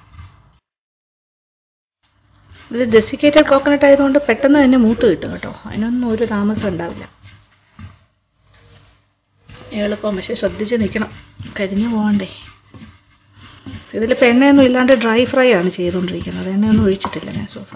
ഇത് ഡെസിക്കേറ്റഡ് കോക്കനട്ട് ആയതുകൊണ്ട് പെട്ടെന്ന് തന്നെ മൂത്ത് കിട്ടും കേട്ടോ അതിനൊന്നും ഒരു താമസം ഉണ്ടാവില്ല എളുപ്പം പക്ഷെ ശ്രദ്ധിച്ച് നിൽക്കണം കരിഞ്ഞു പോകണ്ടേ ഇതിലിപ്പോൾ എണ്ണയൊന്നും ഇല്ലാണ്ട് ഡ്രൈ ഫ്രൈ ആണ് ചെയ്തുകൊണ്ടിരിക്കുന്നത് എണ്ണയൊന്നും ഒഴിച്ചിട്ടില്ല ഞാൻ സോഫ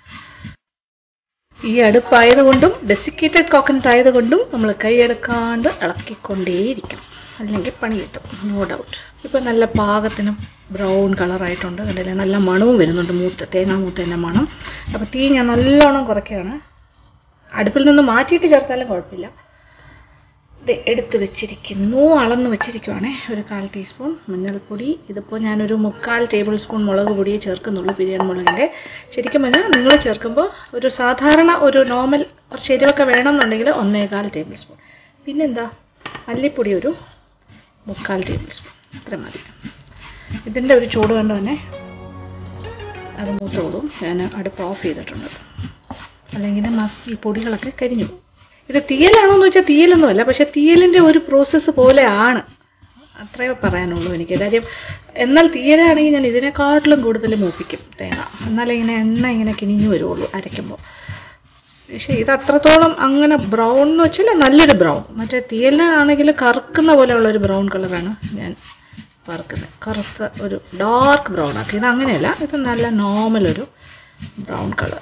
ഈ അടുപ്പായതുകൊണ്ടും ഡെസിക്കേറ്റഡ് കോക്കനട്ട് ആയതുകൊണ്ടും നമ്മൾ കൈയെടുക്കാണ്ട് ഇളക്കിക്കൊണ്ടേയിരിക്കണം അല്ലെങ്കിൽ പണി കിട്ടും നോ ഡൗട്ട് ഇപ്പം നല്ല പാകത്തിന് ബ്രൗൺ കളറായിട്ടുണ്ട് കണ്ടില്ലേ നല്ല മണവും വരുന്നുണ്ട് മൂത്ത് തേങ്ങാ മൂത്തതിൻ്റെ മണം അപ്പോൾ തീ ഞാൻ നല്ലോണം കുറയ്ക്കുകയാണ് അടുപ്പിൽ നിന്ന് മാറ്റിയിട്ട് ചേർത്താലും കുഴപ്പമില്ല ഇത് എടുത്ത് വെച്ചിരിക്കുന്നു അളന്ന് വെച്ചിരിക്കുവാണേ ഒരു കാൽ ടീസ്പൂൺ മഞ്ഞൾപ്പൊടി ഇതിപ്പോൾ ഞാനൊരു മുക്കാൽ ടേബിൾ സ്പൂൺ മുളക് പൊടിയേ ചേർക്കുന്നുള്ളൂ ബിരിയാണി മുളകിൻ്റെ ശരിക്കും പറഞ്ഞാൽ നിങ്ങൾ ചേർക്കുമ്പോൾ ഒരു സാധാരണ ഒരു നോർമൽ കുറച്ച് എരിവൊക്കെ വേണമെന്നുണ്ടെങ്കിൽ ഒന്നേകാൽ ടേബിൾ സ്പൂൺ പിന്നെന്താ മല്ലിപ്പൊടി ഒരു മുക്കാൽ ടേബിൾ സ്പൂൺ ഇത്ര മതി ഇതിൻ്റെ ഒരു ചൂട് കൊണ്ട് തന്നെ അത് മൂത്തോളും ഞാൻ അടുപ്പ് ഓഫ് ചെയ്തിട്ടുണ്ട് അല്ലെങ്കിൽ മ- ഈ പൊടികളൊക്കെ കരിഞ്ഞു പോകും ഇത് തീയലാണോ എന്ന് വെച്ചാൽ തീയലൊന്നുമല്ല പക്ഷെ തീയലിൻ്റെ ഒരു പ്രോസസ്സ് പോലെ ആണ് അത്രേ പറയാനുള്ളൂ എനിക്ക് കാര്യം എന്നാൽ തീയലാണെങ്കിൽ ഞാൻ ഇതിനെക്കാട്ടിലും കൂടുതൽ മൂപ്പിക്കും തേങ്ങ എന്നാലേ ഇങ്ങനെ എണ്ണ ഇങ്ങനെ കിനിഞ്ഞു വരുള്ളൂ അരയ്ക്കുമ്പോൾ പക്ഷേ ഇത് അത്രത്തോളം അങ്ങനെ ബ്രൗൺ എന്ന് വെച്ചാൽ നല്ലൊരു ബ്രൗൺ മറ്റേ തീയലിനാണെങ്കിൽ കറുക്കുന്ന പോലെയുള്ള ഒരു ബ്രൗൺ കളറാണ് ഞാൻ വറുക്കുന്നത് കറുത്ത ഒരു ഡാർക്ക് ബ്രൗൺ ആക്കി ഇത് അങ്ങനെയല്ല ഇത് നല്ല നോർമൽ ഒരു ബ്രൗൺ കളർ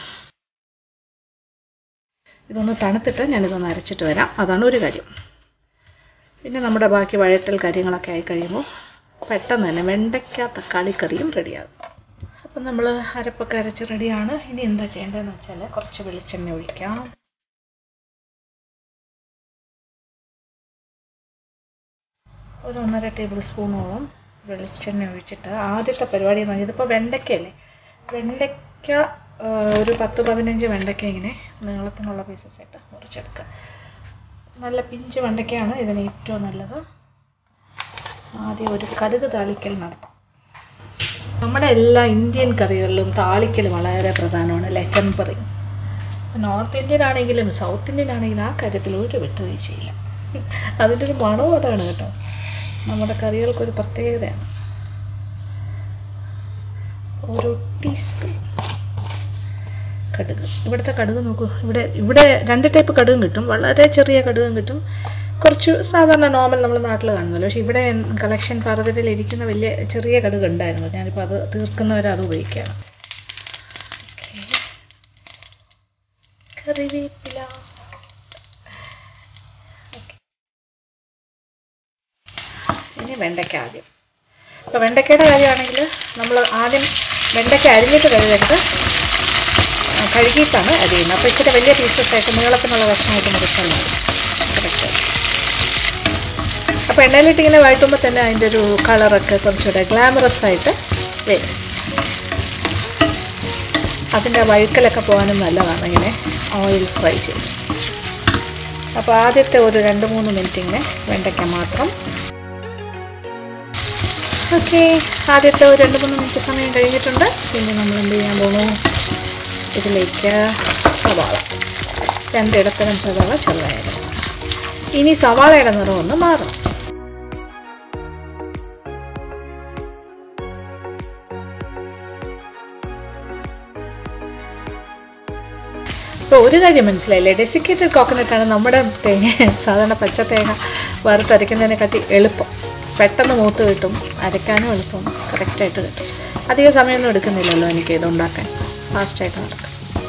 ഇതൊന്ന് തണുത്തിട്ട് ഞാനിതൊന്ന് അരച്ചിട്ട് വരാം അതാണ് ഒരു കാര്യം പിന്നെ നമ്മുടെ ബാക്കി വഴറ്റൽ കാര്യങ്ങളൊക്കെ ആയി കഴിയുമ്പോൾ പെട്ടെന്ന് തന്നെ വെണ്ടയ്ക്ക തക്കാളി കറിയും റെഡിയാകും അപ്പം നമ്മൾ അരപ്പൊക്കെ അരച്ച് റെഡിയാണ് ഇനി എന്താ ചെയ്യേണ്ടതെന്ന് വെച്ചാൽ കുറച്ച് വെളിച്ചെണ്ണ ഒഴിക്കാം ഒരു ഒന്നര ടേബിൾ സ്പൂണോളം വെളിച്ചെണ്ണ ഒഴിച്ചിട്ട് ആദ്യത്തെ പരിപാടി എന്ന് പറഞ്ഞാൽ ഇതിപ്പോൾ വെണ്ടയ്ക്കയല്ലേ വെണ്ടയ്ക്ക ആ, ഒരു പത്ത് പതിനഞ്ച് വെണ്ടയ്ക്ക ഇങ്ങനെ നീളത്തിനുള്ള പീസസ് ആയിട്ട് മുറിച്ചെടുക്കുക നല്ല പിഞ്ച് വെണ്ടയ്ക്കയാണ് ഇതിന് ഏറ്റവും നല്ലത് ആദ്യം ഒരു കടുക് താളിക്കൽ നടത്താം നമ്മുടെ എല്ലാ ഇന്ത്യൻ കറികളിലും താളിക്കൽ വളരെ പ്രധാനമാണ് അല്ലേ ടെമ്പറിങ് നോർത്ത് ഇന്ത്യൻ ആണെങ്കിലും സൗത്ത് ഇന്ത്യൻ ആണെങ്കിലും ആ കാര്യത്തിൽ ഒരു വിട്ടുവീഴ്ചയില്ല അതിൻ്റെ ഒരു മണവും അതാണ് കേട്ടോ നമ്മുടെ കറികൾക്കൊരു പ്രത്യേകതയാണ് ഒരു ടീസ്പൂൺ കടുക് ഇവിടുത്തെ കടുക് നോക്കൂ ഇവിടെ ഇവിടെ രണ്ട് ടൈപ്പ് കടുകും കിട്ടും വളരെ ചെറിയ കടുകും കിട്ടും കുറച്ച് സാധാരണ നോർമൽ നമ്മൾ നാട്ടിൽ കാണുന്നല്ലോ പക്ഷെ ഇവിടെ കളക്ഷൻ പർവ്വതത്തിൽ ഇരിക്കുന്ന വലിയ ചെറിയ കടുക് ഉണ്ടായിരുന്നു ഞാനിപ്പോൾ അത് തീർക്കുന്നവരെ അത് ഉപയോഗിക്കുകയാണ് ഓക്കേ. കറിവേപ്പില ഓക്കേ. ഇനി വെണ്ടയ്ക്ക ആദ്യം ഇപ്പോൾ വെണ്ടയ്ക്കയുടെ കാര്യമാണെങ്കിൽ നമ്മൾ ആദ്യം വെണ്ടയ്ക്ക അരിഞ്ഞിട്ട് കഴുകരുത് ആ, കഴുകിയിട്ടാണ് അരിയുന്നത് അപ്പോൾ ഇച്ചിരി വലിയ പീസസ് ആയിട്ട് നീളത്തിനുള്ള കഷ്ണമായിട്ട് മുറിച്ചാൽ മതി കറക്റ്റ് അപ്പോൾ എണ്ണയിലിട്ട് ഇങ്ങനെ വഴറ്റുമ്പോൾ തന്നെ അതിൻ്റെ ഒരു കളറൊക്കെ കുറച്ചുകൂടെ ഗ്ലാമറസ് ആയിട്ട് വരും അതിൻ്റെ വഴുക്കലൊക്കെ പോകാനും നല്ലതാണ് ഇങ്ങനെ ഓയിൽ ഫ്രൈ ചെയ്ത് അപ്പോൾ ആദ്യത്തെ ഒരു രണ്ട് മൂന്ന് മിനിറ്റ് ഇങ്ങനെ വെണ്ടയ്ക്ക മാത്രം ഓക്കെ ആദ്യത്തെ ഒരു രണ്ട് മൂന്ന് മിനിറ്റ് സമയം കഴിഞ്ഞിട്ടുണ്ട് പിന്നെ നമ്മൾ എന്ത് ചെയ്യാൻ പോണു ഇതിലേക്ക് സവാള രണ്ടിടത്തരം സവാള ചെറുതായത് ഇനി സവാളയുടെ നിറം ഒന്ന് മാറണം ഇപ്പോൾ ഒരു കാര്യം മനസ്സിലായില്ലേ ഡെസിക്കേറ്റഡ് കോക്കനട്ടാണ് നമ്മുടെ തേങ്ങ സാധാരണ പച്ച തേങ്ങ വറുത്തരയ്ക്കുന്നതിനെക്കാട്ടി എളുപ്പം പെട്ടെന്ന് മൂത്ത് കിട്ടും അരയ്ക്കാനും എളുപ്പം കറക്റ്റായിട്ട് കിട്ടും അധികം സമയമൊന്നും എടുക്കുന്നില്ലല്ലോ എനിക്ക് ഇത് ഉണ്ടാക്കാൻ ഫാസ്റ്റായിട്ട് നടക്കും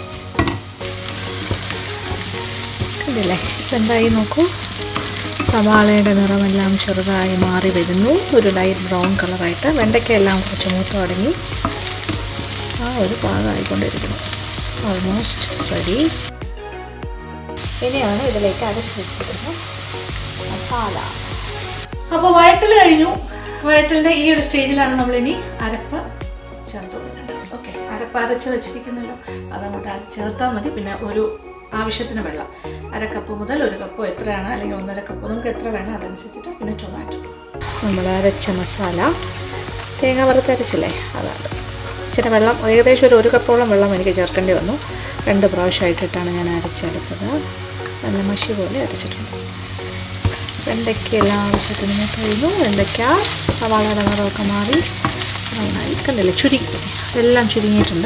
കണ്ടില്ലേ ഇപ്പം എന്തായി നോക്കൂ സവാളയുടെ നിറമെല്ലാം ചെറുതായി മാറി വരുന്നു ഒരു ലൈറ്റ് ബ്രൗൺ കളറായിട്ട് വെണ്ടയ്ക്കയെല്ലാം കുറച്ച് മൂത്ത് തുടങ്ങി ആ ഒരു പാകമായിക്കൊണ്ടിരിക്കുന്നു ഓൾമോസ്റ്റ് റെഡി ഇനിയാണ് ഇതിലേക്ക് അരച്ച് വെച്ചിരിക്കുന്ന മസാല അപ്പോൾ വഴറ്റൽ കഴിഞ്ഞു വഴറ്റലിൻ്റെ ഈ ഒരു സ്റ്റേജിലാണ് നമ്മളിനി അരപ്പ് ചേർത്ത് കൊടുക്കേണ്ടത് ഓക്കെ അരപ്പ് അരച്ച് വെച്ചിരിക്കുന്നല്ലോ അതങ്ങോട്ട് ചേർത്താൽ മതി പിന്നെ ഒരു ആവശ്യത്തിന് വെള്ളം അര കപ്പ് മുതൽ ഒരു കപ്പോ എത്രയാണ് അല്ലെങ്കിൽ ഒന്നര കപ്പോ നമുക്ക് എത്ര വേണം അതനുസരിച്ചിട്ട് പിന്നെ ടൊമാറ്റോ നമ്മൾ അരച്ച മസാല തേങ്ങ വറുത്തരച്ചില്ലേ അതാണ് ഇച്ചിരി വെള്ളം ഏകദേശം ഒരു ഒരു കപ്പോളം വെള്ളം എനിക്ക് ചേർക്കേണ്ടി വന്നു രണ്ട് പ്രാവശ്യമായിട്ടിട്ടാണ് ഞാൻ അരച്ചെടുത്തത് നല്ല മഷി പോലെ അരച്ചിട്ടുണ്ട് വെണ്ടയ്ക്ക എല്ലാം ആവശ്യത്തിന് കഴിഞ്ഞു വെണ്ടയ്ക്ക സവാളയുടെ നിറമൊക്കെ മാറി നന്നായി കണ്ടില്ലേ ചുരുങ്ങി എല്ലാം ചുരുങ്ങിയിട്ടുണ്ട്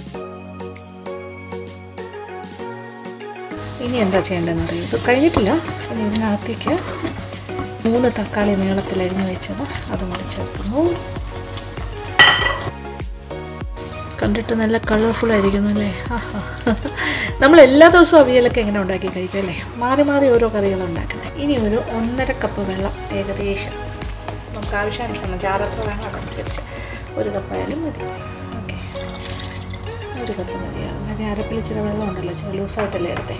ഇനി എന്താ ചെയ്യേണ്ടതെന്ന് അറിയാം ഇത് കഴിഞ്ഞിട്ടില്ല ഇനി ഇതിനകത്തേക്ക് മൂന്ന് തക്കാളി നീളത്തിൽ അരിഞ്ഞു വെച്ചത് അതും കൂടി ചേർക്കുന്നു കണ്ടിട്ട് നല്ല കളർഫുൾ ആയിരിക്കുന്നു അല്ലേ നമ്മൾ എല്ലാ ദിവസവും അവിയലൊക്കെ എങ്ങനെ ഉണ്ടാക്കി കഴിക്കും അല്ലേ മാറി മാറി ഓരോ കറികൾ ഉണ്ടാക്കണ്ടേ ഇനി ഒരു ഒന്നര കപ്പ് വെള്ളം ഏകദേശം നമുക്ക് ആവശ്യാനുസരണം ചാറത്ര വേണം അതനുസരിച്ച് ഒരു കപ്പായാലും മതി ഓക്കെ ഒരു കപ്പ് മതിയാകും കാര്യം അരപ്പിൽ ഇച്ചിരി വെള്ളം ഉണ്ടല്ലോ ഇച്ചിരി ലൂസായിട്ടല്ലേ എടുത്തേ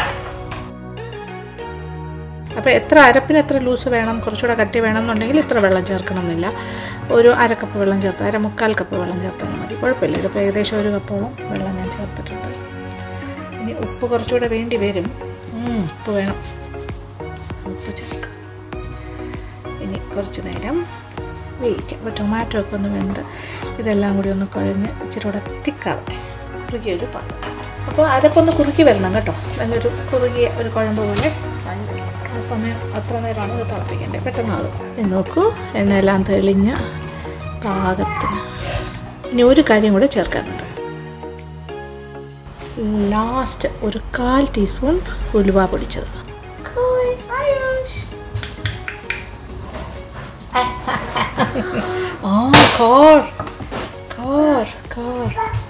അപ്പോൾ എത്ര അരപ്പിന് എത്ര ലൂസ് വേണം കുറച്ചുകൂടെ കട്ടി വേണം എന്നുണ്ടെങ്കിൽ ഇത്ര വെള്ളം ചേർക്കണം എന്നില്ല ഒരു അര കപ്പ് വെള്ളം ചേർത്ത് അര മുക്കാൽ കപ്പ് വെള്ളം ചേർത്താൽ മതി കുഴപ്പമില്ല ഇതിപ്പോൾ ഏകദേശം ഒരു കപ്പോളം വെള്ളം ഞാൻ ചേർത്തിട്ടുണ്ട് ഇനി ഉപ്പ് കുറച്ചുകൂടെ വേണ്ടി വരും ഉപ്പ് വേണം ഉപ്പ് ചേർക്കാം ഇനി കുറച്ച് നേരം വേവിക്കാം അപ്പോൾ ടൊമാറ്റോ ഒക്കെ ഒന്ന് വെന്ത് ഇതെല്ലാം കൂടി ഒന്ന് കുഴഞ്ഞ് ഇച്ചിരി കൂടെ തിക്കാവട്ടെ കുറുകിയൊരു പാകം അപ്പോൾ അരപ്പൊന്ന് കുറുക്കി വരണം കേട്ടോ നല്ലൊരു കുറുകിയ ഒരു കുഴമ്പ് പോലെ ആയി വരും. ആ സമയം അത്ര നേരമാണ് ഇത് തിളപ്പിക്കേണ്ടത് പെട്ടെന്നാകും ഇത് നോക്കൂ എണ്ണയെല്ലാം തെളിഞ്ഞ പാകത്തിന് ഇനി ഒരു കാര്യം കൂടെ ചേർക്കാനുണ്ട് ലാസ്റ്റ് ഒരു കാൽ ടീസ്പൂൺ ഉലുവ പൊടിച്ചത് ആ കോർ കോർ കോർ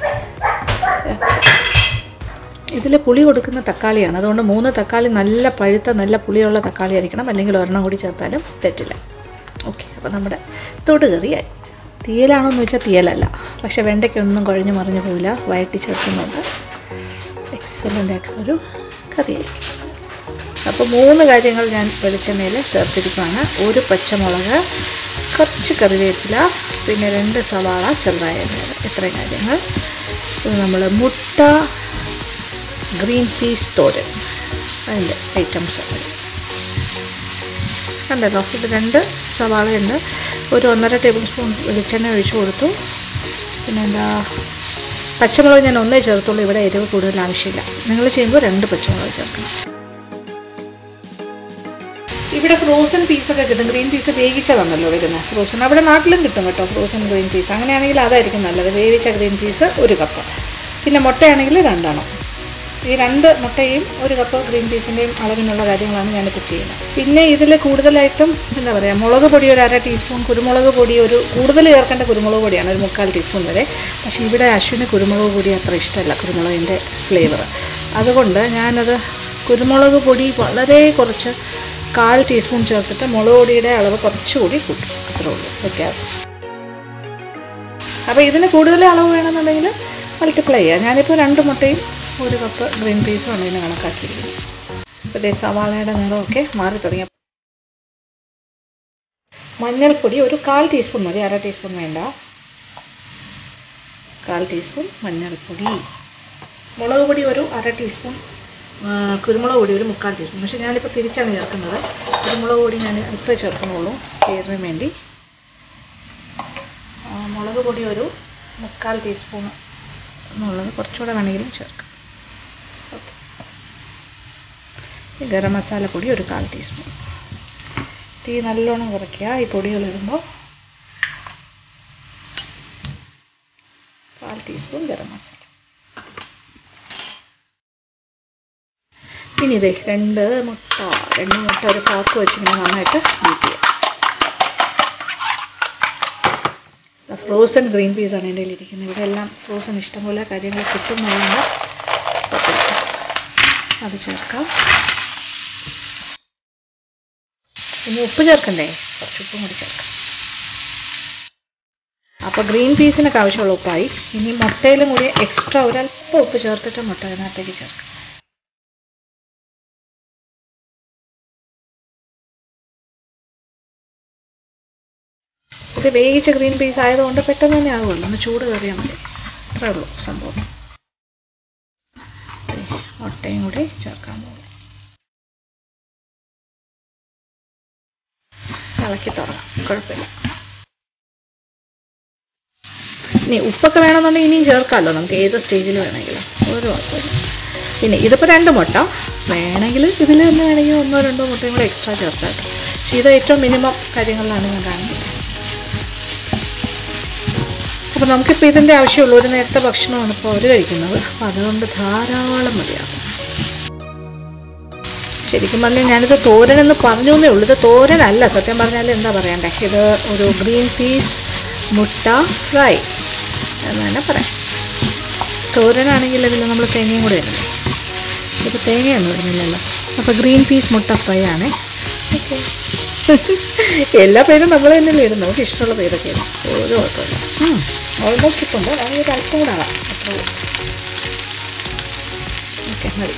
ഇതിൽ പുളി കൊടുക്കുന്ന തക്കാളിയാണ് അതുകൊണ്ട് മൂന്ന് തക്കാളി നല്ല പഴുത്ത നല്ല പുളിയുള്ള തക്കാളി ആയിരിക്കണം അല്ലെങ്കിൽ ഒരെണ്ണം കൂടി ചേർത്താലും തെറ്റില്ല ഓക്കെ അപ്പോൾ നമ്മുടെ തൊടുകറിയായി തീയലാണോ എന്ന് വെച്ചാൽ തീയലല്ല പക്ഷേ വെണ്ടയ്ക്കൊന്നും കുഴഞ്ഞു മറിഞ്ഞു പോവില്ല വയറ്റി ചേർക്കുന്നുണ്ട് എക്സലൻ്റ് ആയിട്ടുള്ളൊരു കറിയായിരിക്കും അപ്പോൾ മൂന്ന് കാര്യങ്ങൾ ഞാൻ വെളിച്ചെണ്ണയിൽ ചേർത്തിരിക്കുകയാണ് ഒരു പച്ചമുളക് കുറച്ച് കറിവേപ്പില പിന്നെ രണ്ട് സവാള ചെറുതായ അരിഞ്ഞത് ഇത്രയും കാര്യങ്ങൾ ഇത് നമ്മൾ മുട്ട ഗ്രീൻ പീസ് തോരൻ അതിൻ്റെ ഐറ്റംസ് കണ്ടല്ലോ ഇത് രണ്ട് സവാളയുണ്ട് ഒരു ഒന്നര ടേബിൾ സ്പൂൺ വെളിച്ചെണ്ണ ഒഴിച്ചു കൊടുത്തു പിന്നെ എന്താ പച്ചമുളക് ഞാൻ ഒന്നേ ചേർത്തുള്ളൂ ഇവിടെ എരിവ് കൂടുതൽ ആവശ്യമില്ല നിങ്ങൾ ചെയ്യുമ്പോൾ രണ്ട് പച്ചമുളക് ചേർക്കണം ഇവിടെ ഫ്രോസൺ പീസൊക്കെ കിട്ടും ഗ്രീൻ പീസ് വേവിച്ചതാണല്ലോ വരുന്നത് ഫ്രോസൺ അവിടെ നാട്ടിലും കിട്ടും കേട്ടോ ഫ്രോസൺ ഗ്രീൻ പീസ് അങ്ങനെയാണെങ്കിൽ അതായിരിക്കും നല്ലത് വേവിച്ച ഗ്രീൻ പീസ് ഒരു കപ്പ് പിന്നെ മുട്ടയാണെങ്കിൽ രണ്ടെണ്ണം ഈ രണ്ട് മുട്ടയും ഒരു കപ്പ് ഗ്രീൻ പീസിൻ്റെയും അളവിനുള്ള കാര്യങ്ങളാണ് ഞാനിപ്പോൾ ചെയ്യുന്നത് പിന്നെ ഇതിൽ കൂടുതലായിട്ടും എന്താ പറയുക മുളക് പൊടി ഒരു അര ടീസ്പൂൺ കുരുമുളക് പൊടി ഒരു കൂടുതൽ ചേർക്കേണ്ട കുരുമുളക് പൊടിയാണ് ഒരു മുക്കാൽ ടീസ്പൂൺ വരെ പക്ഷേ ഇവിടെ അശ്വിന് കുരുമുളക് പൊടി അത്ര ഇഷ്ടമല്ല കുരുമുളകിൻ്റെ ഫ്ലേവർ അതുകൊണ്ട് ഞാനത് കുരുമുളക് പൊടി വളരെ കുറച്ച് കാൽ ടീസ്പൂൺ ചേർത്തിട്ട് മുളക് പൊടിയുടെ അളവ് കുറച്ചുകൂടി കൂട്ടും അത്രേ ഉള്ളൂ വ്യത്യാസം അപ്പോൾ ഇതിന് കൂടുതൽ അളവ് വേണമെന്നുണ്ടെങ്കിൽ മൾട്ടിപ്ലൈ ചെയ്യുക ഞാനിപ്പോൾ രണ്ട് മുട്ടയും ഒരു കപ്പ് ഗ്രീൻ പീസും ആണ് ഇതിന് കണക്കാക്കിയിരിക്കുന്നത് ഇപ്പോൾ ദേ സവാളയുടെ നിറമൊക്കെ മാറി തുടങ്ങിയ മഞ്ഞൾപ്പൊടി ഒരു കാൽ ടീസ്പൂൺ മതി അര ടീസ്പൂൺ വേണ്ട കാൽ ടീസ്പൂൺ മഞ്ഞൾപ്പൊടി മുളക് പൊടി ഒരു അര ടീസ്പൂൺ ആ, കുരുമുളക് പൊടി ഒരു മുക്കാൽ ടീസ്പൂൺ പക്ഷേ ഞാനിപ്പോൾ തിരിച്ചാണ് ചേർക്കുന്നത് കുരുമുളക് പൊടി ഞാൻ ഇത്രേ ചേർക്കുന്നുള്ളൂ പേരിന് വേണ്ടി ആ, മുളക് പൊടി ഒരു മുക്കാൽ ടീസ്പൂൺ എന്നുള്ളത് കുറച്ചുകൂടെ വേണമെങ്കിലും ചേർക്കാം ഓക്കെ ഗരം മസാല പൊടി ഒരു കാൽ ടീസ്പൂൺ തീ നല്ലോണം കുറയ്ക്കുക ഈ പൊടികൾ ഇടുമ്പോൾ കാൽ ടീസ്പൂൺ ഗരം മസാല ഇനി ഇതേ രണ്ട് മുട്ട രണ്ട് മുട്ട ഒരു പാക്ക് വെച്ചിങ്ങനെ നന്നായിട്ട് ബീറ്റ് ചെയ്യാം ഫ്രോസൺ ഗ്രീൻ പീസ് ആണ് എൻ്റെ ഇരിക്കുന്നത് ഇവിടെ എല്ലാം ഫ്രോസൺ ഇഷ്ടംപോലെ കാര്യങ്ങൾ കിട്ടുന്നതുകൊണ്ട് അത് ചേർക്കാം ഇനി ഉപ്പ് ചേർക്കണ്ടേ കുറച്ച് ഉപ്പും കൂടി ചേർക്കാം അപ്പോൾ ഗ്രീൻ പീസിനൊക്കെ ആവശ്യമുള്ള ഉപ്പായി ഇനി മുട്ടയിലും കൂടി എക്സ്ട്രാ ഒരല്പം ഉപ്പ് ചേർത്തിട്ട് മുട്ട അതിനകത്തേക്ക് ചേർക്കാം ഇത് വേവിച്ച ഗ്രീൻ പീസ് ആയതുകൊണ്ട് പെട്ടെന്ന് തന്നെ ആകുമല്ലോ ഒന്ന് ചൂട് കയറിയാൽ മതി അത്രേ ഉള്ളൂ സംഭവം ദേ, മുട്ടയും കൂടി ചേർക്കാൻ പോകും ഇളക്കി തുറക്കാം കുഴപ്പമില്ല ഇനി ഉപ്പൊക്കെ വേണമെന്നുണ്ടെങ്കിൽ ഇനിയും ചേർക്കാമല്ലോ നമുക്ക് ഏത് സ്റ്റേജിൽ വേണമെങ്കിലും ഒരു കുഴപ്പമില്ല പിന്നെ ഇതിപ്പോൾ രണ്ട് മുട്ട വേണമെങ്കിൽ ഇതിൽ തന്നെ വേണമെങ്കിൽ ഒന്നോ രണ്ടോ മുട്ടയും കൂടെ എക്സ്ട്രാ ചേർക്കാം കേട്ടോ പക്ഷേ ഇത് ഏറ്റവും മിനിമം കാര്യങ്ങളിലാണ് ഞാൻ കാണുന്നത് അപ്പോൾ നമുക്കിപ്പോൾ ഇതിൻ്റെ ആവശ്യമുള്ളൂ ഒരു നേരത്തെ ഭക്ഷണമാണ് ഇപ്പോൾ അവർ കഴിക്കുന്നത് അപ്പോൾ അതുകൊണ്ട് ധാരാളം മതിയാകും ശരിക്കും പറഞ്ഞാൽ ഞാനിത് തോരനെന്ന് പറഞ്ഞു എന്നേ ഉള്ളൂ ഇത് തോരനല്ല സത്യം പറഞ്ഞാൽ എന്താ പറയണ്ടേ ഇത് ഒരു ഗ്രീൻ പീസ് മുട്ട ഫ്രൈ എന്ന് തന്നെ പറയാം തോരനാണെങ്കിൽ ഇതിൽ നമ്മൾ തേങ്ങയും കൂടെ ഇടണം ഇതിപ്പോൾ തേങ്ങയൊന്നും ഇടുന്നില്ലല്ലോ അപ്പോൾ ഗ്രീൻ പീസ് മുട്ട ഫ്രൈ ആണ് ഓക്കെ എല്ലാ പേരും നമ്മൾ തന്നെയല്ലേ ഇടുന്നത് നമുക്ക് ഇഷ്ടമുള്ള പേരൊക്കെ ഇടും ഒരു കുഴപ്പമില്ല ഓൾമോസ്റ്റ് ഇപ്പം ഉണ്ട് വേണമെങ്കിൽ ഒരു അല്പം കൂടെ ആവാം അത്രേ ഉള്ളൂ ഓക്കെ മതി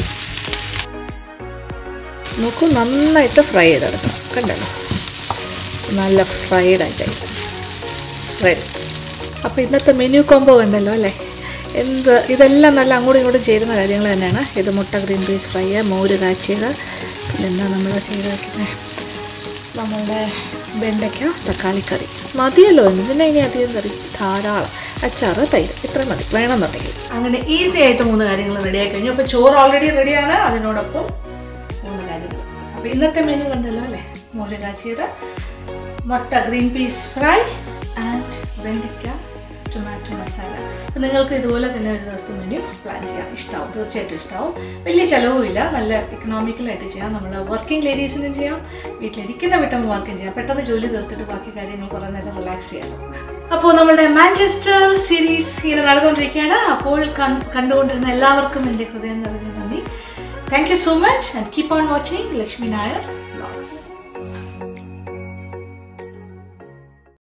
നോക്കൂ നന്നായിട്ട് ഫ്രൈ ചെയ്തെടുക്കണം കണ്ടല്ലോ നല്ല ഫ്രൈഡ് ആയിട്ടായി റെഡി അപ്പോൾ ഇന്നത്തെ മെനു കോംബോ കണ്ടല്ലോ അല്ലേ എന്ത് ഇതെല്ലാം നല്ല അങ്ങോട്ടും ഇങ്ങോട്ടും ചേരുന്ന കാര്യങ്ങൾ തന്നെയാണ് ഇത് മുട്ട ഗ്രീൻ പീസ് ഫ്രൈ മോര് കാച്ചിയത് പിന്നെന്താ നമ്മൾ ചെയ്ത് വെക്കുന്നത് നമ്മളുടെ വെണ്ടയ്ക്ക തക്കാളിക്കറി മതിയല്ലോ എന്തിനാ ഇനി അധികം കറി ധാരാളം അച്ചാറ് തൈര് ഇത്ര മതി വേണമെന്നുണ്ടെങ്കിൽ അങ്ങനെ ഈസി ആയിട്ട് മൂന്ന് കാര്യങ്ങൾ റെഡി ആയി കഴിഞ്ഞു അപ്പോൾ ചോറ് ഓൾറെഡി റെഡിയാണ് അതിനോടൊപ്പം മൂന്ന് കാര്യങ്ങൾ അപ്പോൾ ഇന്നത്തെ മെനു കണ്ടല്ലോ അല്ലേ മോര് കാച്ചിയത് മുട്ട ഗ്രീൻ പീസ് ഫ്രൈ ആൻഡ് വെണ്ടയ്ക്ക ടൊമാറ്റോ മസാല അപ്പോൾ നിങ്ങൾക്ക് ഇതുപോലെ തന്നെ ഒരു ദിവസത്തെ മെനു പ്ലാൻ ചെയ്യാം ഇഷ്ടമാവും തീർച്ചയായിട്ടും ഇഷ്ടമാവും വലിയ ചിലവും ഇല്ല നല്ല എക്കണോമിക്കലായിട്ട് ചെയ്യാം നമ്മൾ വർക്കിംഗ് ലേഡീസിനും ചെയ്യാം വീട്ടിലിരിക്കുന്ന വീട്ടമ്മമാർക്കും ചെയ്യാം പെട്ടെന്ന് ജോലി തീർത്തിട്ട് ബാക്കി കാര്യങ്ങൾ കുറേ നേരം റിലാക്സ് ചെയ്യാം അപ്പോൾ നമ്മുടെ മാഞ്ചസ്റ്റർ സീരീസ് ഇങ്ങനെ നടന്നുകൊണ്ടിരിക്കുകയാണ് അപ്പോൾ കൺ- കണ്ടുകൊണ്ടിരുന്ന എല്ലാവർക്കും എൻ്റെ ഹൃദയം നിറഞ്ഞ നന്ദി thank you so much and keep on watching Lakshmi Nair vlogs